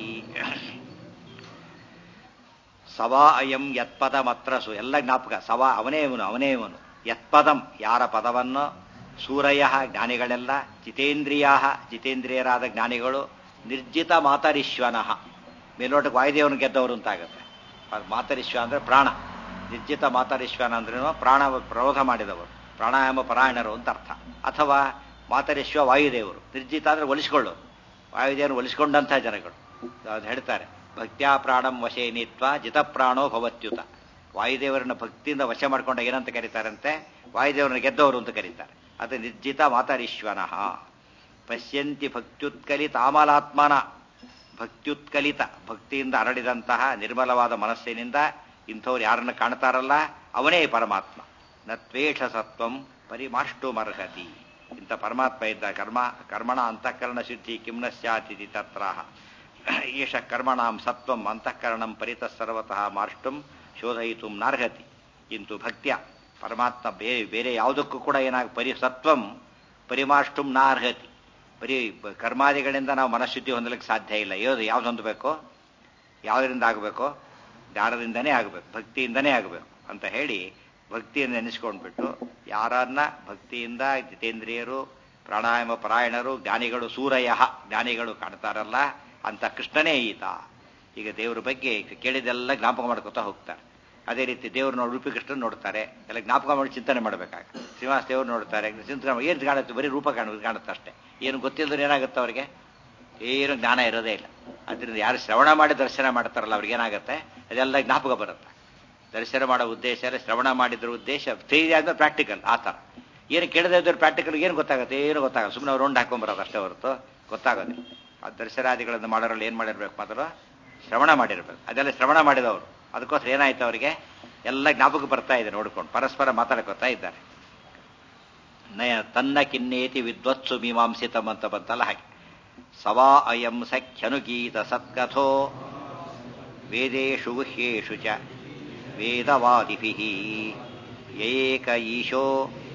ಸವಾ ಅಯಂ ಯತ್ಪದಮತ್ರಸು ಎಲ್ಲ ಜ್ಞಾಪಕ ಸವಾ ಅವನೇ ಇವನು ಅವನೇ ಇವನು ಯತ್ಪದಂ ಯಾರ ಪದವನ್ನು ಸೂರಯ ಜ್ಞಾನಿಗಳೆಲ್ಲ ಜಿತೇಂದ್ರಿಯ ಜಿತೇಂದ್ರಿಯರಾದ ಜ್ಞಾನಿಗಳು ನಿರ್ಜಿತ ಮಾತರಿಶ್ವನಃ ಮೇಲ್ನೋಟಕ್ಕೆ ವಾಯುದೇವನ ಗೆದ್ದವರು ಅಂತಾಗುತ್ತೆ ಮಾತರಿಶ್ವ ಅಂದ್ರೆ ಪ್ರಾಣ ನಿರ್ಜಿತ ಮಾತರಿಶ್ವನ ಅಂದ್ರೇನು ಪ್ರಾಣ ಪ್ರರೋಧ ಮಾಡಿದವರು ಪ್ರಾಣಾಯಾಮ ಪರಾಯಣರು ಅಂತ ಅರ್ಥ ಅಥವಾ ಮಾತರಿಶ್ವ ವಾಯುದೇವರು ನಿರ್ಜಿತ ಅಂದ್ರೆ ಒಲಿಸ್ಕೊಳ್ಳೋದು ವಾಯುದೇವರು ಒಲಿಸ್ಕೊಂಡಂತಹ ಜನಗಳು ಅದು ಹೇಳ್ತಾರೆ ಭಕ್ತ್ಯಾ ಪ್ರಾಣಂ ವಶೇ ನೀತ್ವ ಜಿತಪ್ರಾಣೋ ಭವತ್ಯುತ ವಾಯುದೇವರನ್ನ ಭಕ್ತಿಯಿಂದ ವಶ ಮಾಡ್ಕೊಂಡಾಗ ಏನಂತ ಕರೀತಾರಂತೆ ವಾಯುದೇವರನ್ನ ಗೆದ್ದವರು ಅಂತ ಕರೀತಾರೆ ಅದು ನಿರ್ಜಿತ ಮಾತರೀಶ್ವನಃ ಪಶ್ಯಂತಿ ಭಕ್ತ್ಯುತ್ಕಲಿತ ಆಮಲಾತ್ಮನ ಭಕ್ತ್ಯುತ್ಕಲಿತ ಭಕ್ತಿಯಿಂದ ಹರಡಿದಂತಹ ನಿರ್ಮಲವಾದ ಮನಸ್ಸಿನಿಂದ ಇಂಥವ್ರು ಯಾರನ್ನು ಕಾಣ್ತಾರಲ್ಲ ಅವನೇ ಪರಮಾತ್ಮ ನತ್ವೇಷ ಸತ್ವಂ ಪರಿಮಾಷ್ಟು ಮರ್ಹತಿ ಇಂಥ ಪರಮಾತ್ಮ ಇದ್ದ ಕರ್ಮ ಕರ್ಮಣ ಅಂತಃಕರಣ ಶುದ್ಧಿ ಕಿಮ್ನ ಸ್ಯಾತಿಥಿ ತತ್ರಾಹ ಏಷ ಕರ್ಮಣಾಂ ಸತ್ವಂ ಅಂತಃಕರಣಂ ಪರಿತಃ ಸರ್ವತಃ ಮಾರ್ಷ್ಟುಂ ಶೋಧಯಿತು ನಾರ್ಹತಿ ಇಂತು ಭಕ್ತ್ಯ ಪರಮಾತ್ಮ ಬೇರೆ ಬೇರೆ ಯಾವುದಕ್ಕೂ ಕೂಡ ಏನಾಗ ಪರಿ ಸತ್ವಂ ಪರಿಮಾಷ್ಟುಂ ನಾರ್ಹತಿ ಬರೀ ಕರ್ಮಾದಿಗಳಿಂದ ನಾವು ಮನಃಶುದ್ಧಿ ಹೊಂದಲಿಕ್ಕೆ ಸಾಧ್ಯ ಇಲ್ಲ ಯಾವುದು ಯಾವ್ದು ಹೊಂದಬೇಕು ಯಾವುದರಿಂದ ಆಗಬೇಕು ಜ್ಞಾನದಿಂದನೇ ಆಗಬೇಕು ಭಕ್ತಿಯಿಂದನೇ ಆಗಬೇಕು ಅಂತ ಹೇಳಿ ಭಕ್ತಿಯನ್ನು ನೆನೆಸ್ಕೊಂಡ್ಬಿಟ್ಟು ಯಾರನ್ನ ಭಕ್ತಿಯಿಂದ ಜಿತೇಂದ್ರಿಯರು ಪ್ರಾಣಾಯಾಮ ಪರಾಯಣರು ಜ್ಞಾನಿಗಳು ಸೂರಯ ಜ್ಞಾನಿಗಳು ಕಾಣ್ತಾರಲ್ಲ ಅಂತ ಕೃಷ್ಣನೇ ಈತ ಈಗ ದೇವರ ಬಗ್ಗೆ ಕೇಳಿದೆಲ್ಲ ಜ್ಞಾಪಕ ಮಾಡ್ಕೊತಾ ಹೋಗ್ತಾರೆ ಅದೇ ರೀತಿ ದೇವ್ರು ನೋಡಿ ರೂಪಿ ಕೃಷ್ಣ ನೋಡ್ತಾರೆ ಎಲ್ಲ ಜ್ಞಾಪಕ ಮಾಡಿ ಚಿಂತನೆ ಮಾಡಬೇಕಾಗ ಶ್ರೀನಿವಾಸ ದೇವ್ರು ನೋಡ್ತಾರೆ ಚಿಂತನೆ ಏನು ಕಾಣುತ್ತೆ ಬರೀ ರೂಪ ಕಾಣ ಕಾಣುತ್ತೆ ಅಷ್ಟೇ ಏನು ಗೊತ್ತಿಲ್ಲದ್ರೆ ಏನಾಗುತ್ತೆ ಅವ್ರಿಗೆ ಏನು ಜ್ಞಾನ ಇರೋದೇ ಇಲ್ಲ ಅದರಿಂದ ಯಾರು ಶ್ರವಣ ಮಾಡಿ ದರ್ಶನ ಮಾಡ್ತಾರಲ್ಲ ಅವ್ರಿಗೆ ಏನಾಗುತ್ತೆ ಅದೆಲ್ಲ ಜ್ಞಾಪಕ ಬರುತ್ತೆ ದರ್ಶನ ಮಾಡೋ ಉದ್ದೇಶ ಶ್ರವಣ ಮಾಡಿದ್ರ ಉದ್ದೇಶ ಥಿಯರಿ ಆದ್ಮೇಲೆ ಪ್ರಾಕ್ಟಿಕಲ್ ಆ ಥರ ಏನು ಕೇಳದೇ ಇದ್ರೆ ಪ್ರಾಕ್ಟಿಕಲ್ ಏನು ಗೊತ್ತಾಗುತ್ತೆ ಏನು ಗೊತ್ತಾಗಲ್ಲ ಸುಮ್ಮನೆ ರೌಂಡ್ ಹಾಕೊಂಡ್ಬರೋದು ಅಷ್ಟೇ ಹೊರತು ಗೊತ್ತಾಗೋದಿಲ್ಲ ಆ ದರ್ಶನಾದಿಗಳನ್ನು ಮಾಡೋರಲ್ಲಿ ಏನು ಮಾಡಿರ್ಬೇಕು ಮೊದಲು ಶ್ರವಣ ಮಾಡಿರ್ಬೇಕು ಅದೆಲ್ಲ ಶ್ರವಣ ಮಾಡಿದವರು ಅದಕ್ಕೋಸ್ಕರ ಏನಾಯ್ತು ಅವರಿಗೆ ಎಲ್ಲ ಜ್ಞಾಪಕ ಬರ್ತಾ ಇದೆ ನೋಡ್ಕೊಂಡು ಪರಸ್ಪರ ಮಾತಾಡ್ಕೊತಾ ಇದ್ದಾರೆ ನಯ ತನ್ನ ಕಿನ್ನೇತಿ ವಿದ್ವತ್ಸು ಮೀಮಾಂಸಿತಂ ಅಂತ ಬಂತಲ್ಲ ಹಾಗೆ ಸವಾ ಅಯಂ ಸಖ್ಯನುಗೀತ ಸತ್ಕಥೋ ವೇದೇಶು ಗುಹ್ಯೇಷು ಚ ವೇದವಾದಿಭಿ ಏಕ ಈಶೋ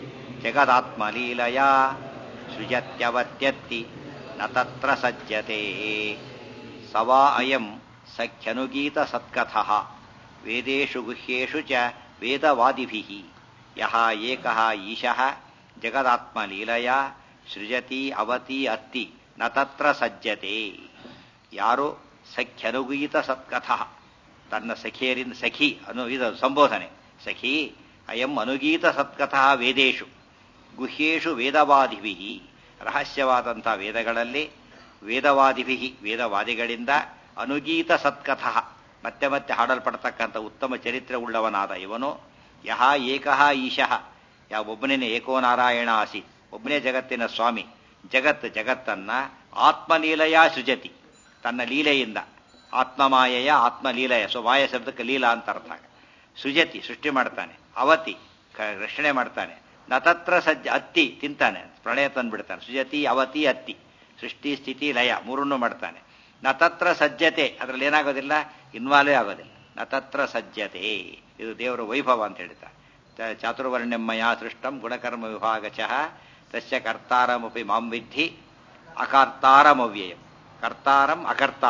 ಜಗದಾತ್ಮಲೀಲಯ ಸೃಜತ್ಯವತ್ಯತ್ತಿ ನ ತತ್ರ ಸಜ್ಜತೆ ಸವಾ ಅಯಂ ಸಖ್ಯನುಗೀತ ಸತ್ಕಥಃ ವೇದೇಶು ಗುಹ್ಯೇಷು ಚ ವೇದವಾದಿಭಿ ಯಹ ಏಕಃ ಈಶಃ ಜಗದಾತ್ಮಲೀಲಯ ಸೃಜತಿ ಅವತಿ ಅತ್ತಿ ನ ತತ್ರ ಸಜ್ಜತೆ ಯಾರು ಸಖ್ಯನುಗೀತ ಸತ್ಕಥಃ ತನ್ನ ಸಖಿಯರಿಂದ ಸಖಿ ಅನು ಇದು ಸಂಬೋಧನೆ ಸಖಿ ಅಯಂ ಅನುಗೀತ ಸತ್ಕಥಃ ವೇದೇಶು ಗುಹ್ಯೇಷು ವೇದವಾದಿಭಿ ರಹಸ್ಯವಾದಂಥ ವೇದಗಳಲ್ಲಿ ವೇದವಾದಿಭಿ ವೇದವಾದಿಗಳಿಂದ ಅನುಗೀತ ಸತ್ಕಥಃ ಮತ್ತೆ ಮತ್ತೆ ಹಾಡಲ್ಪಡ್ತಕ್ಕಂಥ ಉತ್ತಮ ಚರಿತ್ರೆ ಉಳ್ಳವನಾದ ಇವನು ಯಹ ಏಕಃ ಈಶಃ ಯಾವ ಒಬ್ಬನೇ ಏಕೋ ನಾರಾಯಣ ಆಸಿ ಒಬ್ಬನೇ ಜಗತ್ತಿನ ಸ್ವಾಮಿ ಜಗತ್ ಜಗತ್ತನ್ನ ಆತ್ಮಲೀಲೆಯ ಸೃಜತಿ ತನ್ನ ಲೀಲೆಯಿಂದ ಆತ್ಮಮಾಯೆಯ ಆತ್ಮಲೀಲೆಯ ಸ್ವಮಾಯ ಶಬ್ದಕ್ಕೆ ಲೀಲಾ ಅಂತ ಅರ್ಥ ಸೃಜತಿ ಸೃಷ್ಟಿ ಮಾಡ್ತಾನೆ ಅವತಿ ರಕ್ಷಣೆ ಮಾಡ್ತಾನೆ ನತತ್ರ ಸಜ್ಜ ಅತ್ತಿ ತಿಂತಾನೆ ಪ್ರಳಯ ತಂದ್ಬಿಡ್ತಾನೆ ಸುಜತಿ ಅವತಿ ಅತ್ತಿ ಸೃಷ್ಟಿ ಸ್ಥಿತಿ ಲಯ ಮೂರನ್ನು ಮಾಡ್ತಾನೆ ನತತ್ರ ಸಜ್ಜತೆ ಅದರಲ್ಲಿ ಏನಾಗೋದಿಲ್ಲ ಇನ್ವಾಲ್ವೇ ಆಗೋದಿಲ್ಲ ನತತ್ರ ಸಜ್ಜತೆ ಇದು ದೇವರ ವೈಭವ ಅಂತ ಹೇಳ್ತಾರೆ ಚಾತುರ್ವರ್ಣ್ಯಮಯ ಸೃಷ್ಟಂ ಗುಣಕರ್ಮ ವಿಭಾಗಚಃ ತಸ್ಯ ಕರ್ತಾರಮಪಿ ಮಾಂ ವಿದ್ಧಿ ಅಕರ್ತಾರಮವ್ಯಯಂ ಕರ್ತಾರಂ ಅಕರ್ತಾರಂ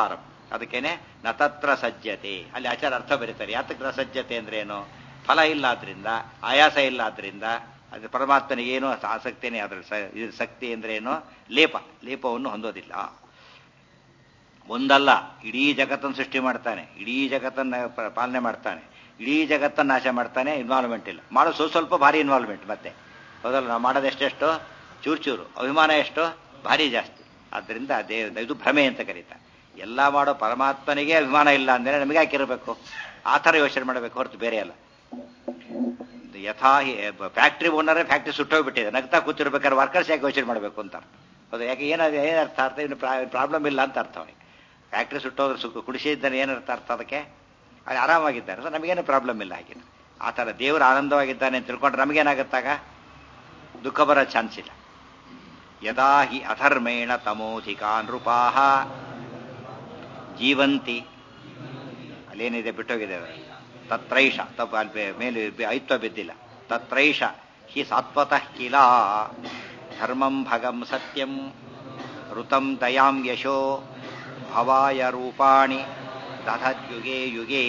ಅದಕ್ಕೇನೆ ನ ತತ್ರ ಸಜ್ಜತೆ ಅಲ್ಲಿ ಆಚಾರ ಅರ್ಥ ಬರೀತಾರೆ ಯಾತಕ್ಕೆ ನ ಸಜ್ಜತೆ ಅಂದ್ರೆ ಏನು ಫಲ ಇಲ್ಲ ಆದ್ರಿಂದ ಆಯಾಸ ಇಲ್ಲ ಆದ್ರಿಂದ ಅದು ಪರಮಾತ್ಮನಿಗೆ ಏನು ಆಸಕ್ತಿನೇ ಅದ್ರ ಸ- ಇದು ಶಕ್ತಿ ಅಂದ್ರೆ ಏನು ಲೇಪ ಲೇಪವನ್ನು ಹೊಂದೋದಿಲ್ಲ ಒಂದಲ್ಲ ಇಡೀ ಜಗತ್ತನ್ನು ಸೃಷ್ಟಿ ಮಾಡ್ತಾನೆ ಇಡೀ ಜಗತ್ತನ್ನ ಪ- ಪಾಲನೆ ಮಾಡ್ತಾನೆ ಇಡೀ ಜಗತ್ತನ್ನು ನಾಶ ಮಾಡ್ತಾನೆ ಇನ್ವಾಲ್ವ್ಮೆಂಟ್ ಇಲ್ಲ ಮಾಡೋ ಸ್ವಲ್ಪ ಸ್ವಲ್ಪ ಭಾರಿ ಇನ್ವಾಲ್ವ್ಮೆಂಟ್ ಮತ್ತೆ ಹೌದಲ್ಲ ನಾವು ಮಾಡೋದು ಎಷ್ಟೆಷ್ಟು ಚೂರು ಚೂರು ಅಭಿಮಾನ ಎಷ್ಟು ಭಾರಿ ಜಾಸ್ತಿ ಆದ್ದರಿಂದ ದೇ ಇದು ಭ್ರಮೆ ಅಂತ ಕರೀತಾರೆ ಎಲ್ಲ ಮಾಡೋ ಪರಮಾತ್ಮನಿಗೆ ಅಭಿಮಾನ ಇಲ್ಲ ಅಂದ್ರೆ ನಮಗೆ ಹಾಕಿರಬೇಕು ಆ ಥರ ಯೋಚನೆ ಮಾಡಬೇಕು ಹೊರತು ಬೇರೆ ಅಲ್ಲ ಯಥಾ ಫ್ಯಾಕ್ಟ್ರಿ ಓನರೇ ಫ್ಯಾಕ್ಟ್ರಿ ಸುಟ್ಟೋಗ್ಬಿಟ್ಟಿದೆ ನಗ್ತಾ ಕೂತಿರ್ಬೇಕಾದ್ರೆ ವರ್ಕರ್ಸ್ ಯಾಕೆ ಯೋಚನೆ ಮಾಡಬೇಕು ಅಂತ ಹೌದು ಯಾಕೆ ಏನಾದ ಏನು ಅರ್ಥ ಅರ್ಥ ಇನ್ನು ಪ್ರಾಬ್ಲಮ್ ಇಲ್ಲ ಅಂತ ಅರ್ಥ ಅವನಿಗೆ ಫ್ಯಾಕ್ಟ್ರಿ ಸುಟ್ಟೋದ್ರೆ ಸುಖ ಕುಡಿಸಿದ್ದಾನೆ ಏನು ಅರ್ಥ ಅರ್ಥ ಅದಕ್ಕೆ ಅಲ್ಲಿ ಆರಾಮಾಗಿದ್ದಾರೆ ಸೊ ನಮಗೇನು ಪ್ರಾಬ್ಲಮ್ ಇಲ್ಲ ಹಾಗೆ ಆ ಥರ ದೇವರು ಆನಂದವಾಗಿದ್ದಾನೆ ಅಂತ ತಿಳ್ಕೊಂಡ್ರೆ ನಮಗೇನಾಗುತ್ತಾಗ ದುಃಖ ಬರೋ ಚಾನ್ಸ್ ಇಲ್ಲ ಯದಾ ಹಿ ಅಧರ್ಮೇಣ ತಮೋಧಿಕಾ ನೃಪಾಹ ಜೀವಂತಿ ಅಲ್ಲೇನಿದೆ ಬಿಟ್ಟೋಗಿದೆ ಅದರಲ್ಲಿ ತತ್ರೈಷ ತಪ್ಪ ಅಲ್ಲಿ ಬೆ- ಮೇಲೆ ಬೆ- ಐತ್ವ ಬಿದ್ದಿಲ್ಲ ತತ್ರೈಷ ಹಿ ಸಾತ್ವತಃ ಕಿಲ ಧರ್ಮಂ ಭಗಂ ಸತ್ಯಂ ಋತಂ ದಯಾಂ ಯಶೋ ಭವಾಯ ರೂಪಾಣಿ ದಧದ್ಯುಗೆ ಯುಗೆ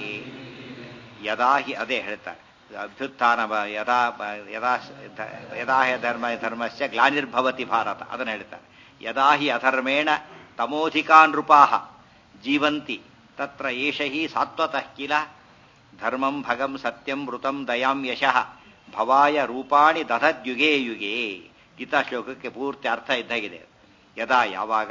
ಯದಾ ಹಿ ಅದೇ ಹೇಳ್ತಾರೆ ಅಭ್ಯುತ್ಥಾನ ಬ- ಯದಾ ಬ- ಯದಾ ಧ- ಯದಾ ಹಿ ಧರ್ಮ ಧರ್ಮಸ್ಯ ಗ್ಲಾನಿರ್ಭವತಿ ಭಾರತ ಅದನ್ನು ಹೇಳ್ತಾರೆ ಯದಾ ಹಿ ಅಧರ್ಮೇಣ ತಮೋಧಿಕಾ ನೃಪಾಹ ಜೀವಂತಿ ತತ್ರ ಏಷ ಹಿ ಸಾತ್ವತಃ ಕಿಲ ಧರ್ಮಂ ಭಗಂ ಸತ್ಯಂ ಮೃತಂ ದಯಾಂ ಯಶಃ ಭವಾಯ ರೂಪಾಣಿ ದಧದ್ಯುಗೇ ಯುಗೇ ಗೀತಾ ಶ್ಲೋಕಕ್ಕೆ ಪೂರ್ತಿ ಅರ್ಥ ಇದ್ದಾಗಿದೆ ಯದಾ ಯಾವಾಗ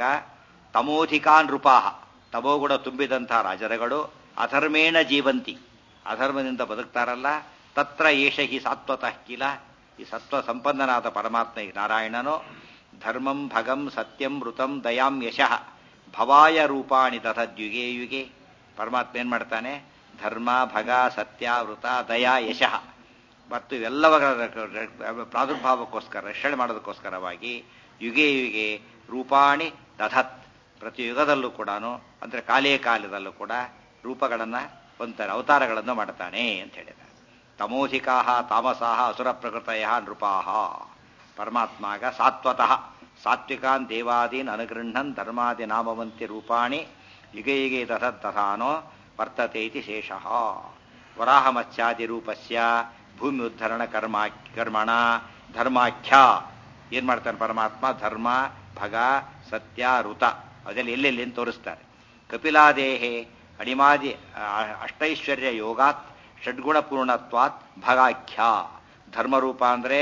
ತಮೋಧಿಕಾ ನೃಪಾಹ ತಮೋಗುಣ ತುಂಬಿದಂತಹ ರಾಜರುಗಳು ಅಧರ್ಮೇಣ ಜೀವಂತಿ ಅಧರ್ಮದಿಂದ ಬದುಕ್ತಾರಲ್ಲ ತತ್ರ ಏಷ ಹಿ ಸಾತ್ವತಃ ಕಿಲ ಈ ಸತ್ವ ಸಂಪನ್ನನಾದ ಪರಮಾತ್ಮ ಈ ನಾರಾಯಣನು ಧರ್ಮಂ ಭಗಂ ಸತ್ಯಂ ಮೃತಂ ದಯಾಂ ಯಶಃ ಭವಾಯ ರೂಪಾಣಿ ತಥದ್ಯುಗೆ ಯುಗೆ ಪರಮಾತ್ಮ ಏನ್ ಮಾಡ್ತಾನೆ ಧರ್ಮ ಭಗ ಸತ್ಯ ವೃತ ದಯಾ ಯಶಃ ಮತ್ತು ಇವೆಲ್ಲವರ ಪ್ರಾದುರ್ಭಾವಕ್ಕೋಸ್ಕರ ರಕ್ಷಣೆ ಮಾಡೋದಕ್ಕೋಸ್ಕರವಾಗಿ ಯುಗೆ ಯುಗೆ ರೂಪಾಣಿ ದಧತ್ ಪ್ರತಿ ಯುಗದಲ್ಲೂ ಕೂಡ ಅಂದ್ರೆ ಕಾಲೇ ಕಾಲದಲ್ಲೂ ಕೂಡ ರೂಪಗಳನ್ನು ಒಂಥರ ಅವತಾರಗಳನ್ನು ಮಾಡ್ತಾನೆ ಅಂತ ಹೇಳಿದ ತಮೋಧಿಕಾ ತಾಮಸಾಹ ಅಸುರ ಪ್ರಕೃತಯ ನೃಪಾಹ ಪರಮಾತ್ಮಾಗ ಸಾತ್ವತಃ ಸಾತ್ವಿಕಾನ್ ದೇವಾದೀನ್ ಅನುಗೃಹ್ಣನ್ ಧರ್ಮಾದಿ ನಾಮವಂತಿ ರೂಪಾಣಿ ಯುಗೆ ಯುಗೆ ದಧತ್ ತಥಾನೋ ವರ್ತತೆ ಇತಿ ಶೇಷಃ ವರಾಹಮತ್ಸ್ಯಾದಿ ರೂಪಸ್ಯ ಭೂಮಿ ಉದ್ಧರಣ ಕರ್ಮ ಕರ್ಮಣ ಧರ್ಮಾಖ್ಯ ಏನ್ ಮಾಡ್ತಾನೆ ಪರಮಾತ್ಮ ಧರ್ಮ ಭಗ ಸತ್ಯ ಋತ ಅದೆಲ್ಲ ಎಲ್ಲೆಲ್ಲಿ ಅಂತ ತೋರಿಸ್ತಾರೆ ಕಪಿಲಾದೇಹೆ ಅಣಿಮಾದಿ ಆ- ಅಷ್ಟೈಶ್ವರ್ಯ ಯೋಗಾತ್ ಷಡ್ಗುಣ ಪೂರ್ಣತ್ವಾತ್ ಭಗಾಖ್ಯ ಧರ್ಮರೂಪ ಅಂದ್ರೆ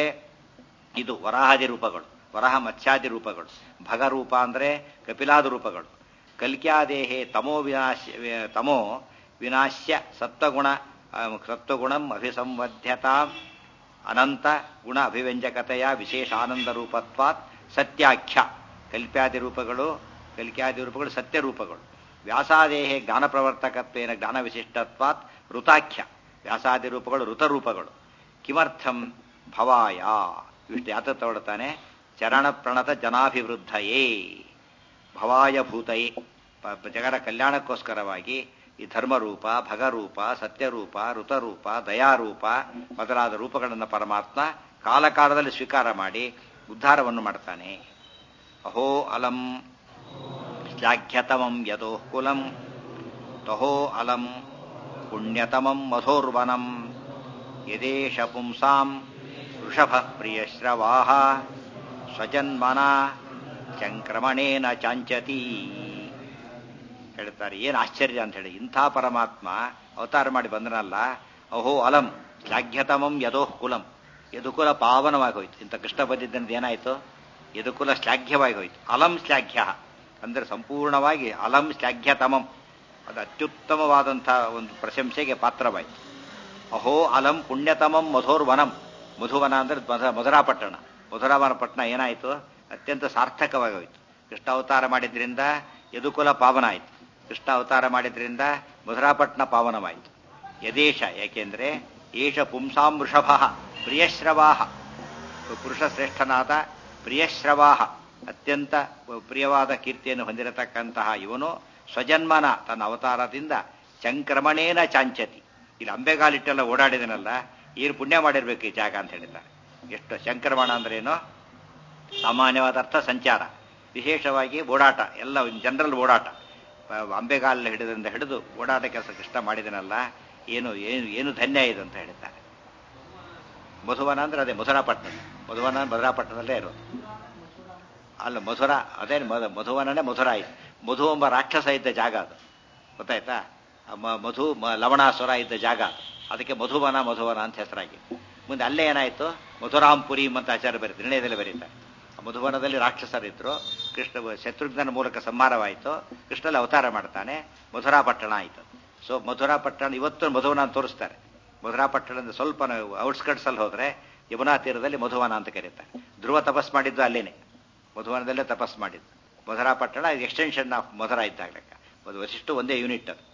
ಇದು ವರಾಹಾದಿ ರೂಪಗಳು ವರಾಹ ಮತ್ಸ್ಯಾದಿ ರೂಪಗಳು ಭಗರೂಪ ಅಂದ್ರೆ ಕಪಿಲಾದ ರೂಪಗಳು ಕಲ್ಕ್ಯಾದೇಹೆ ತಮೋ ವಿನಾಶ ತಮೋ ವಿನಾಶ್ಯ ಸತ್ವಗುಣ ಆ, ಸತ್ವಗುಣಂ ಅಭಿಸಂವಧ್ಯತಾಂ ಅನಂತ ಗುಣ ಅಭಿವ್ಯಂಜಕತೆಯ ವಿಶೇಷ ಆನಂದ ರೂಪತ್ವಾತ್ ಸತ್ಯಾಖ್ಯ ಕಲ್ಪ್ಯಾದಿ ರೂಪಗಳು ಕಲ್ಕ್ಯಾದಿ ರೂಪಗಳು ಸತ್ಯ ರೂಪಗಳು ವ್ಯಾಸಾದೇಹೆ ಜ್ಞಾನ ಪ್ರವರ್ತಕತ್ವೇನ ಜ್ಞಾನ ವಿಶಿಷ್ಟತ್ವಾತ್ ಋತಾಖ್ಯ ವ್ಯಾಸಾದಿ ರೂಪಗಳು ಋತರೂಪಗಳು ಕಿಮರ್ಥಂ ಭವಾಯ ಇಷ್ಟು ಯಾತ ತಗೊಳ್ತಾನೆ ಚರಣ ಪ್ರಣತ ಜನಾಭಿವೃದ್ಧಯೇ ಭವಾಯ ಭೂತಯೇ ಪ- ಪ- ಜಗರ ಕಲ್ಯಾಣಕ್ಕೋಸ್ಕರವಾಗಿ ಈ ಧರ್ಮರೂಪ ಭಗರೂಪ ಸತ್ಯರೂಪ ಋತರೂಪ ದಯಾರೂಪ ಮೊದಲಾದ ರೂಪಗಳನ್ನು ಪರಮಾತ್ಮ ಕಾಲಕಾಲದಲ್ಲಿ ಸ್ವೀಕಾರ ಮಾಡಿ ಉದ್ಧಾರವನ್ನು ಮಾಡ್ತಾನೆ ಅಹೋ ಅಲಂ ಶ್ಲಾಘ್ಯತಮಂ ಯದೋ ಕುಲಂ ತಹೋ ಅಲಂ ಪುಣ್ಯತಮಂ ಮಧೋರ್ವನಂ ಯದೇಶ ಪುಂಸಾಂ ವೃಷಭ ಪ್ರಿಯಶ್ರವಾಹ ಸ್ವಜನ್ಮನ ಚಂಕ್ರಮಣೇನ ಚಾಂಚತಿ ಹೇಳ್ತಾರೆ ಏನು ಆಶ್ಚರ್ಯ ಅಂತ ಹೇಳಿ ಇಂಥ ಪರಮಾತ್ಮ ಅವತಾರ ಮಾಡಿ ಬಂದನಲ್ಲ ಅಹೋ ಅಲಂ ಶ್ಲಾಘ್ಯತಮಂ ಯದೋಃ ಕುಲಂ ಯದುಕುಲ ಪಾವನವಾಗಿ ಹೋಯ್ತು ಇಂಥ ಕೃಷ್ಣ ಬಂದಿದ್ದರಿಂದ ಏನಾಯ್ತು ಯದುಕುಲ ಶ್ಲಾಘ್ಯವಾಗಿ ಹೋಯ್ತು ಅಲಂ ಶ್ಲಾಘ್ಯ ಅಂದ್ರೆ ಸಂಪೂರ್ಣವಾಗಿ ಅಲಂ ಶ್ಲಾಘ್ಯತಮಂ ಅದು ಅತ್ಯುತ್ತಮವಾದಂಥ ಒಂದು ಪ್ರಶಂಸೆಗೆ ಪಾತ್ರವಾಯಿತು ಅಹೋ ಅಲಂ ಪುಣ್ಯತಮಂ ಮಧೋರ್ವನಂ ಮಧುವನ ಅಂದ್ರೆ ಮಧ ಮಧುರಾಪಟ್ಟಣ ಮಧುರಾವನ ಪಟ್ಟಣ ಏನಾಯಿತು ಅತ್ಯಂತ ಸಾರ್ಥಕವಾಗಿ ಹೋಯಿತು ಕೃಷ್ಣ ಅವತಾರ ಮಾಡಿದ್ರಿಂದ ಯದುಕುಲ ಪಾವನ ಆಯಿತು ಕೃಷ್ಣ ಅವತಾರ ಮಾಡಿದ್ರಿಂದ ಮಧುರಾಪಟ್ಟಣ ಪಾವನವಾಯಿತು ಯದೇಶ ಯಾಕೆಂದ್ರೆ ಏಷ ಪುಂಸಾಂ ವೃಷಭ ಪ್ರಿಯಶ್ರವಾಹ ಪುರುಷ ಶ್ರೇಷ್ಠನಾದ ಪ್ರಿಯಶ್ರವಾಹ ಅತ್ಯಂತ ಪ್ರಿಯವಾದ ಕೀರ್ತಿಯನ್ನು ಹೊಂದಿರತಕ್ಕಂತಹ ಇವನು ಸ್ವಜನ್ಮನ ತನ್ನ ಅವತಾರದಿಂದ ಚಂಕ್ರಮಣೇನ ಚಾಂಚತಿ ಇಲ್ಲಿ ಅಂಬೆಗಾಲಿಟ್ಟೆಲ್ಲ ಓಡಾಡಿದನಲ್ಲ ಏನು ಪುಣ್ಯ ಮಾಡಿರ್ಬೇಕು ಈ ಜಾಗ ಅಂತ ಹೇಳಿದ್ದಾರೆ ಎಷ್ಟು ಸಂಕ್ರಮಣ ಅಂದ್ರೇನು ಸಾಮಾನ್ಯವಾದ ಅರ್ಥ ಸಂಚಾರ ವಿಶೇಷವಾಗಿ ಓಡಾಟ ಎಲ್ಲ ಜನರಲ್ ಓಡಾಟ ಅಂಬೆಗಾಲ ಹಿಡಿದ್ರಿಂದ ಹಿಡಿದು ಓಡಾಟ ಕೆಲಸ ಕೃಷ್ಣ ಮಾಡಿದನಲ್ಲ ಏನು ಏನು ಏನು ಧನ್ಯ ಇದು ಅಂತ ಹೇಳ್ತಾರೆ ಮಧುವನ ಅಂದ್ರೆ ಅದೇ ಮಧುರಾಪಟ್ಟಣ ಮಧುವನ ಮಧುರಾಪಟ್ಟಣದಲ್ಲೇ ಇರೋದು ಅಲ್ಲ ಮಧುರ ಅದೇ ಮಧು ಮಧುವನನೇ ಮಧುರ ಆಯ್ತು ಮಧು ಎಂಬ ರಾಕ್ಷಸ ಇದ್ದ ಜಾಗ ಅದು ಗೊತ್ತಾಯ್ತಾ ಮ- ಮಧು ಮ- ಲವಣಾಸುರ ಇದ್ದ ಜಾಗ ಅದು ಅದಕ್ಕೆ ಮಧುವನ ಮಧುವನ ಅಂತ ಹೆಸರಾಗಿತ್ತು ಮುಂದೆ ಅಲ್ಲೇ ಏನಾಯ್ತು ಮಧುರಾಂಪುರಿ ಅಂತ ಆಚಾರ್ಯ ಬರೀತಾರೆ ನಿರ್ಣಯದಲ್ಲಿ ಬರೀತಾರೆ ಆ ಮಧುವನದಲ್ಲಿ ರಾಕ್ಷಸರಿದ್ರು ಕೃಷ್ಣ ಶತ್ರುಘ್ನನ ಮೂಲಕ ಸಂಹಾರವಾಯಿತು ಕೃಷ್ಣಲ್ಲಿ ಅವತಾರ ಮಾಡ್ತಾನೆ ಮಧುರಾಪಟ್ಟಣ ಆಯಿತು ಸೊ ಮಧುರಾಪಟ್ಟಣ ಇವತ್ತು ಮಧುವನ ಅಂತ ತೋರಿಸ್ತಾರೆ ಮಧುರಾಪಟ್ಟಣದ ಸ್ವಲ್ಪ ಔಟ್ಸ್ಕಟ್ಸ್ ಅಲ್ಲಿ ಹೋದ್ರೆ ಯಮುನಾ ತೀರದಲ್ಲಿ ಮಧುವನ ಅಂತ ಕರೀತಾರೆ ಧ್ರುವ ತಪಸ್ ಮಾಡಿದ್ದು ಅಲ್ಲೇನೆ ಮಧುವನದಲ್ಲೇ ತಪಸ್ ಮಾಡಿದ್ದು ಮಧುರಾಪಟ್ಟಣ ಎಕ್ಸ್ಟೆನ್ಷನ್ ಆಫ್ ಮಧುರ ಇದ್ದಾಗ ಲೆಕ್ಕ ಅದು ವಸಿಷ್ಟು ಒಂದೇ ಯೂನಿಟ್ ಅದು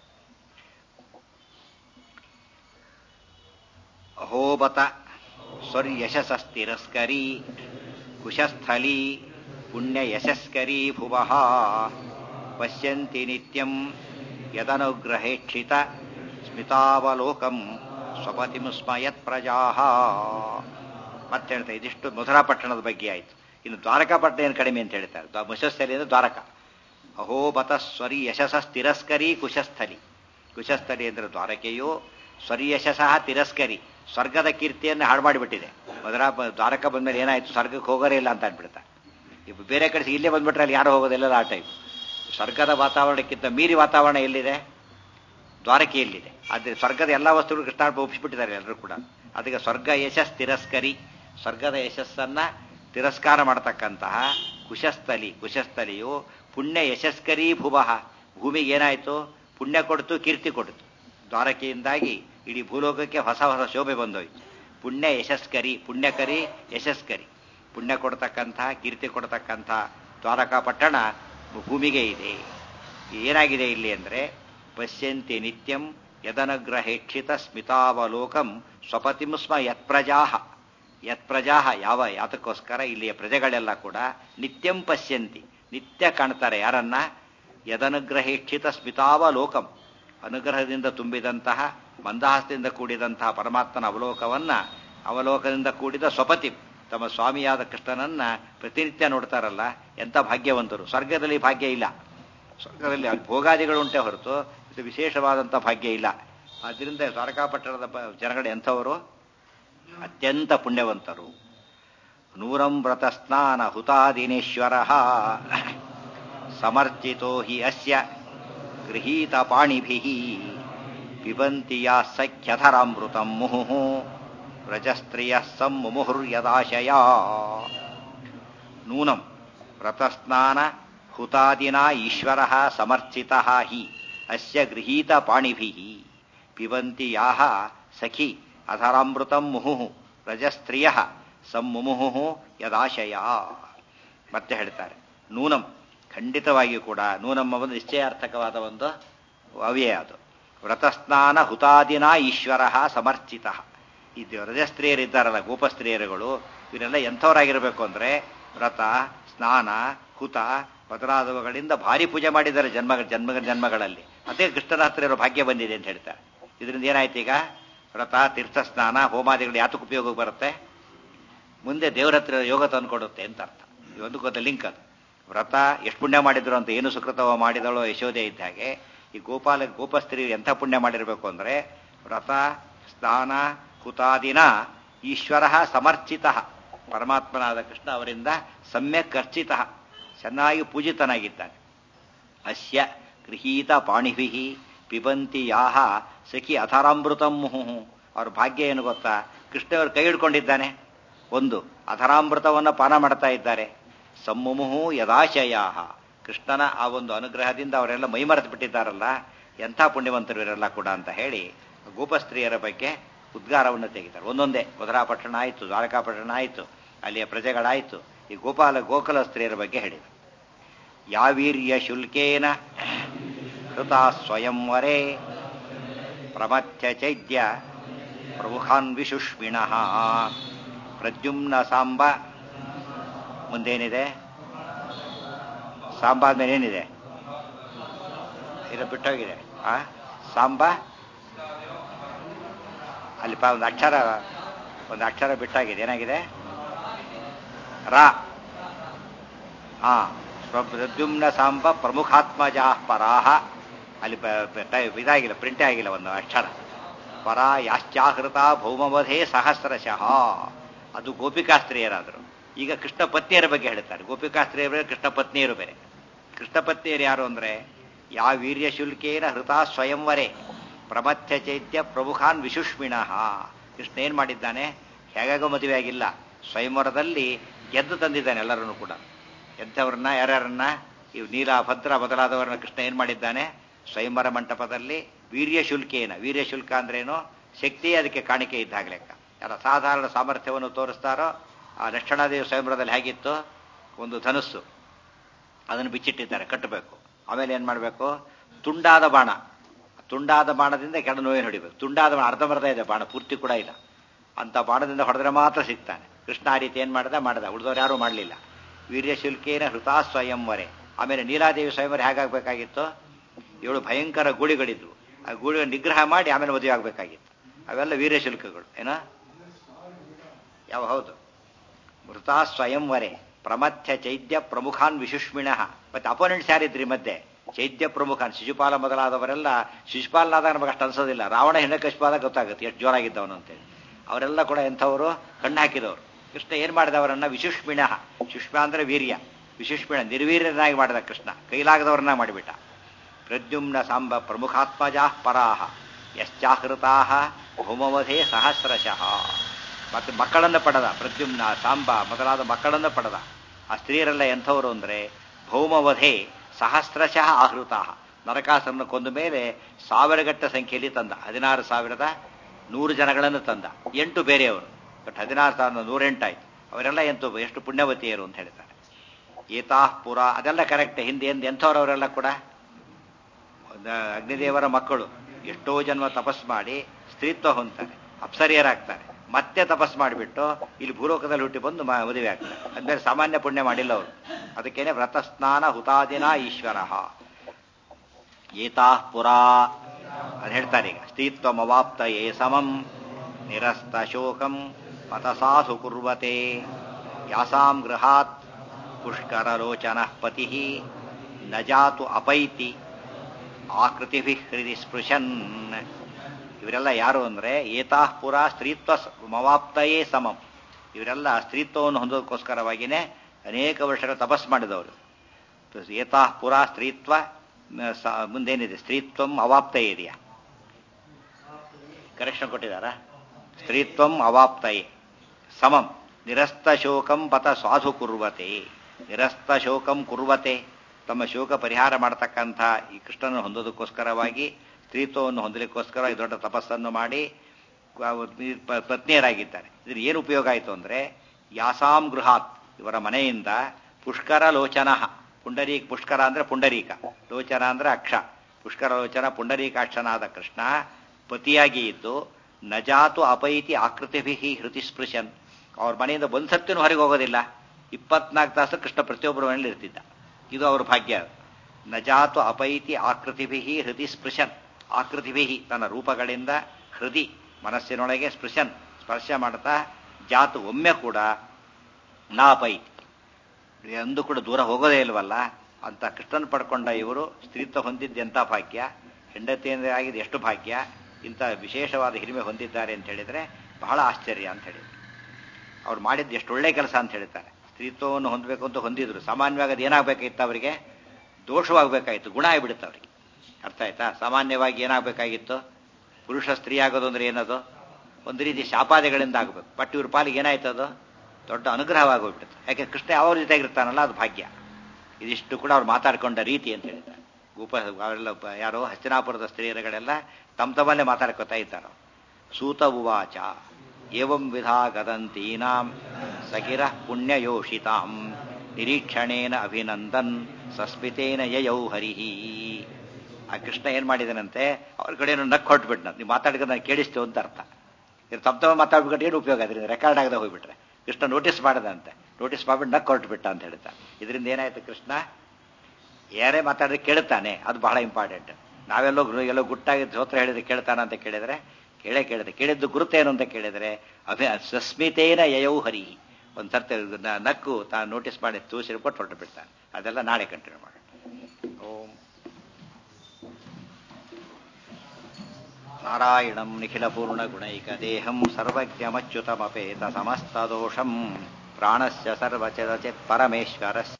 ಅಹೋಬತ ಸ್ವರ್ಯಶಸ್ತಿರಸ್ಕರಿ ಕುಶಸ್ಥಲಿ ಪುಣ್ಯ ಯಶಸ್ಕರಿ ಭುವಃ ಪಶ್ಯಂತಿ ನಿತ್ಯಂ ಯದನುಗ್ರಹೇಕ್ಷಿತ ಸ್ಮಿತಾವಲೋಕಂ ಸ್ವಪತಿಂ ಸ್ಮಯತ್ ಪ್ರಜಾಹ ಮತ್ತೆ ಹೇಳ್ತಾ ಇದಿಷ್ಟು ಮಧುರಾಪಟ್ಟಣದ ಬಗ್ಗೆ ಆಯಿತು ಇನ್ನು ದ್ವಾರಕಾಪಟ್ಟಣ ಏನು ಕಡಿಮೆ ಅಂತ ಹೇಳ್ತಾರೆ ದ್ವಾ- ಮುಷಸ್ಥಲಿ ಅಂದ್ರೆ ದ್ವಾರಕ ಅಹೋಬತ ಸ್ವರಿ ಯಶಸ ತಿರಸ್ಕರಿ ಕುಶಸ್ಥಲಿ ಕುಶಸ್ಥಲಿ ಅಂದ್ರೆ ದ್ವಾರಕೆಯು ಸ್ವರ್ಯಶಸಃ ತಿರಸ್ಕರಿ ಸ್ವರ್ಗದ ಕೀರ್ತಿಯನ್ನು ಹಾಳು ಮಾಡಿಬಿಟ್ಟಿದೆ ಮಧುರಾ ದ್ವಾರಕ ಬಂದ್ಮೇಲೆ ಏನಾಯ್ತು ಸ್ವರ್ಗಕ್ಕೆ ಹೋಗೋರೇ ಇಲ್ಲ ಅಂತ ಅನ್ಬಿಡ್ತಾರೆ ಇವು ಬೇರೆ ಕಡೆ ಇಲ್ಲೇ ಬಂದ್ಬಿಟ್ರೆ ಅಲ್ಲಿ ಯಾರು ಹೋಗೋದಿಲ್ಲ ಆ ಟೈಪ್ ಸ್ವರ್ಗದ ವಾತಾವರಣಕ್ಕಿಂತ ಮೀರಿ ವಾತಾವರಣ ಎಲ್ಲಿದೆ ದ್ವಾರಕೆಯಲ್ಲಿದೆ ಆದರೆ ಸ್ವರ್ಗದ ಎಲ್ಲ ವಸ್ತುಗಳು ಕೃಷ್ಣಾರ್ಪ ಒಪ್ಪಿಸ್ಬಿಟ್ಟಿದ್ದಾರೆ ಎಲ್ಲರೂ ಕೂಡ ಅದಕ್ಕೆ ಸ್ವರ್ಗ ಯಶಸ್ ತಿರಸ್ಕರಿ ಸ್ವರ್ಗದ ಯಶಸ್ಸನ್ನ ತಿರಸ್ಕಾರ ಮಾಡತಕ್ಕಂತಹ ಕುಶಸ್ಥಲಿ ಕುಶಸ್ಥಲಿಯು ಪುಣ್ಯ ಯಶಸ್ಕರಿ ಭುವಃ ಭೂಮಿಗೆ ಏನಾಯಿತು ಪುಣ್ಯ ಕೊಡ್ತು ಕೀರ್ತಿ ಕೊಡ್ತು ದ್ವಾರಕೆಯಿಂದಾಗಿ ಇಡೀ ಭೂಲೋಕಕ್ಕೆ ಹೊಸ ಹೊಸ ಶೋಭೆ ಬಂದೋಯ್ತು ಪುಣ್ಯ ಯಶಸ್ಕರಿ ಪುಣ್ಯಕರಿ ಯಶಸ್ಕರಿ ಪುಣ್ಯ ಕೊಡ್ತಕ್ಕಂಥ ಕೀರ್ತಿ ಕೊಡ್ತಕ್ಕಂಥ ದ್ವಾರಕಾ ಪಟ್ಟಣ ಭೂಮಿಗೆ ಇದೆ ಏನಾಗಿದೆ ಇಲ್ಲಿ ಅಂದರೆ ಪಶ್ಯಂತಿ ನಿತ್ಯಂ ಯದನುಗ್ರಹೇಕ್ಷಿತ ಸ್ಮಿತಾವಲೋಕಂ ಸ್ವಪತಿಂ ಸ್ಮ ಯತ್ಪ್ರಜಾಹ ಯತ್ಪ್ರಜಾಹ ಯಾವ ಯಾತಕ್ಕೋಸ್ಕರ ಇಲ್ಲಿಯ ಪ್ರಜೆಗಳೆಲ್ಲ ಕೂಡ ನಿತ್ಯಂ ಪಶ್ಯಂತಿ ನಿತ್ಯ ಕಾಣ್ತಾರೆ ಯಾರನ್ನ ಯದನುಗ್ರಹೇಕ್ಷಿತ ಸ್ಮಿತಾವಲೋಕಂ ಅನುಗ್ರಹದಿಂದ ತುಂಬಿದಂತಹ ಮಂದಹಾಸದಿಂದ ಕೂಡಿದಂತಹ ಪರಮಾತ್ಮನ ಅವಲೋಕವನ್ನ ಅವಲೋಕದಿಂದ ಕೂಡಿದ ಸ್ವಪತಿ ತಮ್ಮ ಸ್ವಾಮಿಯಾದ ಕೃಷ್ಣನನ್ನ ಪ್ರತಿನಿತ್ಯ ನೋಡ್ತಾರಲ್ಲ ಎಂಥ ಭಾಗ್ಯವಂತರು ಸ್ವರ್ಗದಲ್ಲಿ ಭಾಗ್ಯ ಇಲ್ಲ ಸ್ವರ್ಗದಲ್ಲಿ ಅಲ್ಲಿ ಭೋಗಾದಿಗಳು ಉಂಟೆ ಹೊರತು ಇದು ವಿಶೇಷವಾದಂಥ ಭಾಗ್ಯ ಇಲ್ಲ ಆದ್ದರಿಂದ ದ್ವಾರಕಾಪಟ್ಟಣದ ಬ- ಜನಗಳು ಎಂಥವರು ಅತ್ಯಂತ ಪುಣ್ಯವಂತರು ನೂರಂ ವ್ರತ ಸ್ನಾನ ಹುತಾದಿನೇಶ್ವರ ಸಮರ್ಚಿತೋ ಹಿ ಅಸ್ಯ ಗೃಹೀತ ಪಾಣಿಭಿ ಪಿಬಂತಿ ಯಾ ಸಖ್ಯಧರಾಮೃತಂ ಮುಹುಃ ವ್ರಜಸ್ತ್ರಿಯ ಸಮ್ಮುಹುರ್ಯದಾಶಯ ನೂನಂ ವ್ರತಸ್ನಾನ ಹುತಾದಿನಾ ಈಶ್ವರ ಸಮರ್ಚಿತ ಹಿ ಅಸ್ಯ ಗೃಹೀತ ಪಾಣಿಭಿ ಪಿಬಂತಿ ಯಾಹ ಸಖಿ ಅಧರಾಮೃತಂ ಮುಹುಃ ರಜಸ್ತ್ರಿಯ ಸಮ್ಮುಹುಃ ಯದಾಶಯ ಮತ್ತೆ ಹೇಳ್ತಾರೆ ನೂನಂ ಖಂಡಿತವಾಗಿಯೂ ಕೂಡ ನೂನಂ ಒಂದು ನಿಶ್ಚಯಾರ್ಥಕವಾದ ಒಂದು ಅವ್ಯಯ ಅದು ವ್ರತಸ್ನಾನ ಹುತಾದಿನ ಈಶ್ವರ ಸಮರ್ಚಿತ ಇದು ರಜಸ್ತ್ರೀಯರಿದ್ದಾರಲ್ಲ ಗೋಪಸ್ತ್ರೀಯರುಗಳು ಇವರೆಲ್ಲ ಎಂಥವರಾಗಿರಬೇಕು ಅಂದ್ರೆ ವ್ರತ ಸ್ನಾನ ಹುತ ಮೊದಲಾದವುಗಳಿಂದ ಭಾರಿ ಪೂಜೆ ಮಾಡಿದ್ದಾರೆ ಜನ್ಮ ಜನ್ಮ ಜನ್ಮಗಳಲ್ಲಿ ಅದೇ ಕೃಷ್ಣನ ಹತ್ರ ಇರೋ ಭಾಗ್ಯ ಬಂದಿದೆ ಅಂತ ಹೇಳ್ತಾರೆ ಇದರಿಂದ ಏನಾಯ್ತು ಈಗ ವ್ರತ ತೀರ್ಥ ಸ್ನಾನ ಹೋಮಾದಿಗಳು ಯಾತಕ್ಕೆ ಉಪಯೋಗ ಬರುತ್ತೆ ಮುಂದೆ ದೇವರ ಹತ್ರ ಯೋಗ ತಂದುಕೊಡುತ್ತೆ ಅಂತ ಅರ್ಥ ಇದೊಂದು ಗೊತ್ತ ಲಿಂಕ್ ಅದು ವ್ರತ ಎಷ್ಟು ಪುಣ್ಯ ಮಾಡಿದ್ರು ಅಂತ ಏನು ಸುಕೃತವ ಮಾಡಿದಳೋ ಯಶೋದೆ ಇದ್ದ ಹಾಗೆ ಈ ಗೋಪಾಲ ಗೋಪಸ್ತ್ರೀ ಎಂಥ ಪುಣ್ಯ ಮಾಡಿರಬೇಕು ಅಂದ್ರೆ ವ್ರತ ಸ್ನಾನ ಹುತಾದಿನ ಈಶ್ವರ ಸಮರ್ಚಿತ ಪರಮಾತ್ಮನಾದ ಕೃಷ್ಣ ಅವರಿಂದ ಸಮ್ಯಕ್ ಅರ್ಚಿತ ಚೆನ್ನಾಗಿ ಪೂಜಿತನಾಗಿದ್ದಾನೆ ಅಸ್ಯ ಗೃಹೀತ ಪಾಣಿಭಿ ಪಿಬಂತಿ ಯಾಹ ಸಖಿ ಅಧರಾಮೃತಂ ಮುಹುಹು ಅವ್ರ ಭಾಗ್ಯ ಏನು ಗೊತ್ತಾ ಕೃಷ್ಣ ಅವರು ಕೈ ಹಿಡ್ಕೊಂಡಿದ್ದಾನೆ ಒಂದು ಅಧರಾಮೃತವನ್ನು ಪಾನ ಮಾಡ್ತಾ ಇದ್ದಾರೆ ಸಮ್ಮುಮುಹು ಯದಾಶಯ ಕೃಷ್ಣನ ಆ ಒಂದು ಅನುಗ್ರಹದಿಂದ ಅವರೆಲ್ಲ ಮೈಮರೆತು ಬಿಟ್ಟಿದ್ದಾರಲ್ಲ ಎಂಥ ಪುಣ್ಯವಂತರು ಇವರೆಲ್ಲ ಕೂಡ ಅಂತ ಹೇಳಿ ಗೋಪಸ್ತ್ರೀಯರ ಬಗ್ಗೆ ಉದ್ಗಾರವನ್ನು ತೆಗಿತಾರೆ ಒಂದೊಂದೇ ಮಧುರಾಪಟ್ಟಣ ಆಯಿತು ದ್ವಾರಕಾಪಟ್ಟಣ ಆಯಿತು ಅಲ್ಲಿಯ ಪ್ರಜೆಗಳಾಯಿತು ಈ ಗೋಪಾಲ ಗೋಕುಲ ಸ್ತ್ರೀಯರ ಬಗ್ಗೆ ಹೇಳಿದರು ಯಾವೀರ್ಯ ಶುಲ್ಕೇನ ಕೃತ ಸ್ವಯಂವರೇ ಪ್ರಮಥ್ಯ ಚೈದ್ಯ ಪ್ರಮುಖಾನ್ ವಿಶುಷ್ಮಿಣಃ ಪ್ರದ್ಯುಮ್ನ ಸಾಂಬ ಮುಂದೇನಿದೆ ಸಾಂಬ ಆದ್ಮೇಲೆ ಏನಿದೆ ಇದು ಬಿಟ್ಟೋಗಿದೆ ಆ ಸಾಂಬ ಅಲ್ಲಿ ಪ ಒಂದು ಅಕ್ಷರ ಒಂದು ಅಕ್ಷರ ಬಿಟ್ಟಾಗಿದೆ ಏನಾಗಿದೆ ರಾ ಹಾ ಪ್ರದ್ಯುಮ್ನ ಸಾಂಬ ಪ್ರಮುಖಾತ್ಮಜಾ ಪರಾಹ ಅಲ್ಲಿ ಪ- ಪ- ಟೈ- ಇದಾಗಿಲ್ಲ ಪ್ರಿಂಟೇ ಆಗಿಲ್ಲ ಒಂದು ಅಕ್ಷರ ಪರ ಯಾಶ್ಚಾಹೃತ ಭೌಮವಧೇ ಸಹಸ್ರಶಃ ಅದು ಗೋಪಿಕಾಸ್ತ್ರೀಯರಾದರು ಈಗ ಕೃಷ್ಣ ಪತ್ನಿಯರ ಬಗ್ಗೆ ಹೇಳ್ತಾರೆ ಗೋಪಿಕಾಸ್ತ್ರೀಯರ ಬೇರೆ ಕೃಷ್ಣ ಪತ್ನಿಯರು ಬೇರೆ ಕೃಷ್ಣ ಪತ್ನಿಯರು ಯಾರು ಅಂದ್ರೆ ಯಾ ವೀರ್ಯ ಶುಲ್ಕೇನ ಹೃತ ಸ್ವಯಂವರೆ ಪ್ರಮಥ್ಯ ಚೈತ್ಯ ಪ್ರಮುಖಾನ್ ವಿಶುಷ್ಮಿಣಃ ಕೃಷ್ಣ ಏನ್ ಮಾಡಿದ್ದಾನೆ ಹೇಗಾಗೋ ಮದುವೆ ಆಗಿಲ್ಲ ಸ್ವಯಂವರದಲ್ಲಿ ಗೆದ್ದು ತಂದಿದ್ದಾನೆ ಎಲ್ಲರನ್ನು ಕೂಡ ಎಂಥವ್ರನ್ನ ಯಾರ್ಯಾರನ್ನ ಇವು ನೀಲ ಭದ್ರ ಮೊದಲಾದವರನ್ನ ಕೃಷ್ಣ ಏನ್ ಮಾಡಿದ್ದಾನೆ ಸ್ವಯಂವರ ಮಂಟಪದಲ್ಲಿ ವೀರ್ಯ ಶುಲ್ಕೇನ ವೀರ್ಯ ಶುಲ್ಕ ಅಂದ್ರೇನು ಶಕ್ತಿ ಅದಕ್ಕೆ ಕಾಣಿಕೆ ಇದ್ದಾಗ ಲೆಕ್ಕ ಯಾರ ಸಾಧಾರಣ ಸಾಮರ್ಥ್ಯವನ್ನು ತೋರಿಸ್ತಾರೋ ಆ ಲಕ್ಷಣಾದೇವಿ ಸ್ವಯಂವರದಲ್ಲಿ ಹೇಗಿತ್ತು ಒಂದು ಧನುಸ್ಸು ಅದನ್ನು ಬಿಚ್ಚಿಟ್ಟಿದ್ದಾರೆ ಕಟ್ಟಬೇಕು ಆಮೇಲೆ ಏನ್ ಮಾಡಬೇಕು ತುಂಡಾದ ಬಾಣ ತುಂಡಾದ ಬಾಣದಿಂದ ಕೆಳ ನೋವೇನು ಹೊಡಿಬೇಕು ತುಂಡಾದ ಬಾಣ ಅರ್ಧಂಬರ್ಧ ಇದೆ ಬಾಣ ಪೂರ್ತಿ ಕೂಡ ಇಲ್ಲ ಅಂತ ಬಾಣದಿಂದ ಹೊಡೆದ್ರೆ ಮಾತ್ರ ಸಿಗ್ತಾನೆ ಕೃಷ್ಣ ಆ ರೀತಿ ಏನ್ ಮಾಡ್ದ ಮಾಡ್ದ ಉಳಿದವ್ರು ಯಾರೂ ಮಾಡಲಿಲ್ಲ ವೀರ್ಯ ಶುಲ್ಕೇನ ಹೃತಾ ಸ್ವಯಂವರೆ ಆಮೇಲೆ ನೀಲಾದೇವಿ ಸ್ವಯಂವರ ಹೇಗಾಗಬೇಕಾಗಿತ್ತು ಏಳು ಭಯಂಕರ ಗೂಳಿಗಳಿದ್ವು ಆ ಗೂಳಿ ನಿಗ್ರಹ ಮಾಡಿ ಆಮೇಲೆ ಮದುವೆ ಆಗಬೇಕಾಗಿತ್ತು ಅವೆಲ್ಲ ವೀರ್ಯ ಶುಲ್ಕಗಳು ಏನೋ ಯಾವ ಹೌದು ಮೃತಾ ಸ್ವಯಂವರೆ ಪ್ರಮಥ್ಯ ಚೈದ್ಯ ಪ್ರಮುಖಾನ್ ವಿಶುಷ್ಮಿಣ ಮತ್ತೆ ಅಪೋನೆಂಟ್ಸ್ ಯಾರಿದ್ರಿ ಮಧ್ಯೆ ಚೈದ್ಯ ಪ್ರಮುಖಾನ್ ಶಿಶುಪಾಲ ಮೊದಲಾದವರೆಲ್ಲ ಶಿಶುಪಾಲನಾದಾಗ ನಮಗೆ ಅಷ್ಟು ಅನ್ಸೋದಿಲ್ಲ ರಾವಣ ಹಿರಣ್ಯಕಶಿಪಾದ ಗೊತ್ತಾಗುತ್ತೆ ಎಷ್ಟು ಜೋರಾಗಿದ್ದವನು ಅಂತೇಳಿ ಅವರೆಲ್ಲ ಕೂಡ ಎಂಥವರು ಕಣ್ಣು ಹಾಕಿದವರು ಕೃಷ್ಣ ಏನ್ ಮಾಡಿದವರನ್ನ ವಿಶುಷ್ಮಿಣ ಶುಷ್ಮ ಅಂದ್ರೆ ವೀರ್ಯ ವಿಶುಷ್ಮಿಣ ನಿರ್ವೀರ್ಯನಾಗಿ ಮಾಡಿದ ಕೃಷ್ಣ ಕೈಲಾಗದವರನ್ನ ಮಾಡಿಬಿಟ್ಟ ಪ್ರದ್ಯುಮ್ನ ಸಾಂಬ ಪ್ರಮುಖಾತ್ಮಜಾ ಪರಾಹ ಯಶ್ಚಾಹೃತಾ ಭೌಮವಧೇ ಸಹಸ್ರಶಃ ಮತ್ತೆ ಮಕ್ಕಳನ್ನು ಪಡೆದ ಪ್ರದ್ಯುಮ್ನ ಸಾಂಬ ಮೊದಲಾದ ಮಕ್ಕಳನ್ನು ಪಡೆದ ಆ ಸ್ತ್ರೀಯರೆಲ್ಲ ಎಂಥವರು ಅಂದ್ರೆ ಭೌಮವಧೆ ಸಹಸ್ರಶಃ ಆಹೃತ ನರಕಾಸುರನ್ನು ಕೊಂದ ಮೇಲೆ ಸಾವಿರಗಟ್ಟ ಸಂಖ್ಯೆಯಲ್ಲಿ ತಂದ ಹದಿನಾರು ಸಾವಿರದ ನೂರು ಜನಗಳನ್ನು ತಂದ ಎಂಟು ಬೇರೆಯವರು ಬಟ್ ಹದಿನಾರು ಸಾವಿರದ ನೂರೆಂಟಾಯ್ತು ಅವರೆಲ್ಲ ಎಂಟು ಎಷ್ಟು ಪುಣ್ಯವತಿಯರು ಅಂತ ಹೇಳ್ತಾರೆ ಏತಾಹ್ ಪುರ ಅದೆಲ್ಲ ಕರೆಕ್ಟ್ ಹಿಂದೆ ಎಂದ ಎಂಥವ್ರವರೆಲ್ಲ ಕೂಡ ಒಂದು ಅಗ್ನಿದೇವರ ಮಕ್ಕಳು ಎಷ್ಟೋ ಜನ್ಮ ತಪಸ್ ಮಾಡಿ ಸ್ತ್ರೀತ್ವ ಹೊಂದ್ತಾರೆ ಅಪ್ಸರಿಯರಾಗ್ತಾರೆ ಮತ್ತೆ ತಪಸ್ ಮಾಡಿಬಿಟ್ಟು ಇಲ್ಲಿ ಭೂಲೋಕದಲ್ಲಿ ಹುಟ್ಟಿ ಬಂದು ಮ- ಮದುವೆ ಆಗ್ತಾರೆ ಅದ್ಮೇಲೆ ಸಾಮಾನ್ಯ ಪುಣ್ಯ ಮಾಡಿಲ್ಲ ಅವರು ಅದಕ್ಕೇನೆ ವ್ರತಸ್ನಾನ ಹುತಾದಿನ ಈಶ್ವರ ಏತಾಃ ಪುರಾ ಅದು ಹೇಳ್ತಾರೆ ಈಗ ಸ್ತ್ರೀತ್ವಮವಾಪ್ತ ಯೇ ಸಮಂ ನಿರಸ್ತ ಶೋಕಂ ಮತಸಾಧು ಕುರ್ವತೆ ಯಾಸಾಂ ಗೃಹಾತ್ ಪುಷ್ಕರಲೋಚನ ಪತಿ ನ ಜಾತು ಅಪೈತಿ ಆಕೃತಿಭಿ ಹೃದಯ ಸ್ಪೃಶನ್ ಇವರೆಲ್ಲ ಯಾರು ಅಂದ್ರೆ ಏತಾಃ ಪುರ ಸ್ತ್ರೀತ್ವ ಸ- ಮವಾಪ್ತಯೇ ಸಮಂ ಇವರೆಲ್ಲ ಸ್ತ್ರೀತ್ವವನ್ನು ಹೊಂದೋದಕ್ಕೋಸ್ಕರವಾಗಿಯೇ ಅನೇಕ ವರ್ಷಗಳ ತಪಸ್ ಮಾಡಿದವರು ಏತಾಃ ಪುರ ಸ್ತ್ರೀತ್ವ ನ- ಸ- ಮುಂದೇನಿದೆ ಸ್ತ್ರೀತ್ವಂ ಅವಾಪ್ತ ಇದೆಯಾ ಕರೆಕ್ಷನ್ ಕೊಟ್ಟಿದ್ದಾರಾ ಸ್ತ್ರೀತ್ವಂ ಅವಾಪ್ತಯೇ ಸಮಂ ನಿರಸ್ತ ಶೋಕಂ ಪತ ಸಾಧು ಕುರ್ವತೆ ನಿರಸ್ತ ಶೋಕಂ ಕುರ್ವತೆ ತಮ್ಮ ಶೋಕ ಪರಿಹಾರ ಮಾಡತಕ್ಕಂಥ ಈ ಕೃಷ್ಣನ ಹೊಂದೋದಕ್ಕೋಸ್ಕರವಾಗಿ ಸ್ತ್ರೀತ್ವವನ್ನು ಹೊಂದಲಿಕ್ಕೋಸ್ಕರ ದೊಡ್ಡ ತಪಸ್ಸನ್ನು ಮಾಡಿ ಅವು ಪ- ಪತ್ನಿಯರಾಗಿದ್ದಾರೆ ಇದ್ರ ಏನು ಉಪಯೋಗ ಆಯಿತು ಅಂದ್ರೆ ಯಾಸಾಂ ಗೃಹಾತ್ ಇವರ ಮನೆಯಿಂದ ಪುಷ್ಕರ ಲೋಚನ ಪುಂಡರೀಕ ಪುಷ್ಕರ ಅಂದ್ರೆ ಪುಂಡರೀಕ ಲೋಚನ ಅಂದ್ರೆ ಅಕ್ಷ ಪುಷ್ಕರ ಲೋಚನ ಪುಂಡರೀಕಾಕ್ಷನಾದ ಕೃಷ್ಣ ಪತಿಯಾಗಿ ಇದ್ದು ನಜಾತು ಅಪೈತಿ ಆಕೃತಿಭಿ ಹೃತಿ ಸ್ಪೃಶನ್ ಅವ್ರ ಮನೆಯಿಂದ ಒಂದು ಸತ್ತಿನೂ ಹೊರಗೆ ಹೋಗೋದಿಲ್ಲ ಇಪ್ಪತ್ನಾಲ್ಕು ತಾಸು ಕೃಷ್ಣ ಪ್ರತಿಯೊಬ್ಬರ ಮನೆಯಲ್ಲಿ ಇರ್ತಿದ್ದ ಇದು ಅವ್ರ ಭಾಗ್ಯ ನಜಾತು ಅಪೈತಿ ಆಕೃತಿಭಿ ಹೃದಿ ಸ್ಪೃಶನ್ ಆಕೃತಿಭಿ ತನ್ನ ರೂಪಗಳಿಂದ ಹೃದಿ ಮನಸ್ಸಿನೊಳಗೆ ಸ್ಪೃಶನ್ ಸ್ಪರ್ಶ ಮಾಡ್ತಾ ಜಾತು ಒಮ್ಮೆ ಕೂಡ ನಾಪೈತಿ ಎಂದೂ ಕೂಡ ದೂರ ಹೋಗೋದೇ ಇಲ್ವಲ್ಲ ಅಂತ ಕೃಷ್ಣನ್ ಪಡ್ಕೊಂಡ ಇವರು ಸ್ತ್ರೀತ್ವ ಹೊಂದಿದ್ದೆಂಥ ಭಾಗ್ಯ ಹೆಂಡತಿಯಿಂದ ಆಗಿದ್ದು ಎಷ್ಟು ಭಾಗ್ಯ ಇಂಥ ವಿಶೇಷವಾದ ಹಿರಿಮೆ ಹೊಂದಿದ್ದಾರೆ ಅಂತ ಹೇಳಿದ್ರೆ ಬಹಳ ಆಶ್ಚರ್ಯ ಅಂತ ಹೇಳಿದ್ರು ಅವ್ರು ಮಾಡಿದ್ದು ಎಷ್ಟು ಒಳ್ಳೆ ಕೆಲಸ ಅಂತ ಹೇಳ್ತಾರೆ ಸ್ತ್ರೀತ್ವವನ್ನು ಹೊಂದಬೇಕು ಅಂತ ಹೊಂದಿದ್ರು ಸಾಮಾನ್ಯವಾಗಿ ಅದು ಏನಾಗಬೇಕಾಗಿತ್ತು ಅವರಿಗೆ ದೋಷವಾಗಬೇಕಾಗಿತ್ತು ಗುಣ ಆಗಿಬಿಡುತ್ತೆ ಅವರಿಗೆ ಅರ್ಥ ಆಯ್ತಾ ಸಾಮಾನ್ಯವಾಗಿ ಏನಾಗಬೇಕಾಗಿತ್ತು ಪುರುಷ ಸ್ತ್ರೀ ಆಗೋದು ಅಂದ್ರೆ ಏನದು ಒಂದು ರೀತಿ ಶಾಪಾದಿಗಳಿಂದ ಆಗಬೇಕು ಬಟ್ ಇವ್ರ ಪಾಲಿಗೆ ಏನಾಯ್ತು ಅದು ದೊಡ್ಡ ಅನುಗ್ರಹವಾಗಿ ಹೋಗ್ಬಿಡುತ್ತೆ ಯಾಕೆ ಕೃಷ್ಣ ಅವ್ರ ಜೊತೆಗಿರ್ತಾನಲ್ಲ ಅದು ಭಾಗ್ಯ ಇದಿಷ್ಟು ಕೂಡ ಅವ್ರು ಮಾತಾಡ್ಕೊಂಡ ರೀತಿ ಅಂತ ಹೇಳಿದ್ದಾರೆ ಉಪ ಅವರೆಲ್ಲ ಬ- ಯಾರೋ ಹಸ್ತಿನಾಪುರದ ಸ್ತ್ರೀಯರುಗಳೆಲ್ಲ ತಮ್ಮ ತಮ್ಮಲ್ಲೇ ಮಾತಾಡ್ಕೊತಾ ಇದ್ದಾರೆ ಸೂತ ಉವಾಚ ಏವಂ ವಿಧಾ ಗದಂತೀನಾಂ ಸಗಿರ ಪುಣ್ಯಯೋಷಿತಾಂ ನಿರೀಕ್ಷಣೇನ ಅಭಿನಂದನ್ ಸಸ್ಮಿತೇನ ಯಯೌ ಹರಿಹಿ ಆ ಕೃಷ್ಣ ಏನ್ ಮಾಡಿದನಂತೆ ಅವ್ರ ಕಡೆ ನಕ್ ಹೊಟ್ಬಿಟ್ನ ನೀವು ಮಾತಾಡಿದ್ರೆ ನಾನು ಕೇಳಿಸ್ತು ಅಂತ ಅರ್ಥ ಇದು ತಮ್ಮ ತಮ್ಮ ಮಾತಾಡ್ಬಿಟ್ಟು ಏನು ಉಪಯೋಗ ಅದರಿಂದ ರೆಕಾರ್ಡ್ ಆಗದೆ ಹೋಗ್ಬಿಟ್ರೆ ಕೃಷ್ಣ ನೋಟಿಸ್ ಮಾಡದಂತೆ ನೋಟಿಸ್ ಮಾಡ್ಬಿಟ್ಟು ನಕ್ ಹೊರಟ್ಬಿಟ್ಟ ಅಂತ ಹೇಳ್ತಾ ಇದರಿಂದ ಏನಾಯ್ತು ಕೃಷ್ಣ ಯಾರೇ ಮಾತಾಡಿದ್ರೆ ಕೇಳುತ್ತಾನೆ ಅದು ಬಹಳ ಇಂಪಾರ್ಟೆಂಟ್ ನಾವೆಲ್ಲೋ ಗೃ- ಎಲ್ಲೋ ಗುಟ್ಟಾಗಿ ಸ್ತೋತ್ರ ಹೇಳಿದ್ರೆ ಕೇಳ್ತಾನ ಅಂತ ಕೇಳಿದ್ರೆ ಕೇಳೇ ಕೇಳಿದೆ ಕೇಳಿದ್ದು ಗುರುತೇನು ಅಂತ ಕೇಳಿದ್ರೆ ಅಭಿ ಸಸ್ಮಿತೇನ ಯಯೌ ಹರಿ ಒಂದು ಸರ್ತಿ ನ- ನಕ್ಕು ತಾನು ನೋಟಿಸ್ ಮಾಡಿ ತೂಸಿರು ಕೊಟ್ಟು ಹೊರಟು ಬಿಡ್ತಾನೆ ಅದೆಲ್ಲ ನಾಳೆ ಕಂಟಿನ್ಯೂ ಮಾಡಿ ಓಂ ನಾರಾಯಣಂ ನಿಖಿಲಪೂರ್ಣಗುಣೈಕದೇಹಂ ಸರ್ವಜ್ಞಮಚ್ಯುತಮಪೇತ ಸಮಸ್ತದೋಷಂ ಪ್ರಾಣಸ್ಯ ಸರ್ವಚರಚಿತ್ ಪರಮೇಶ್ವರಸ್ಯ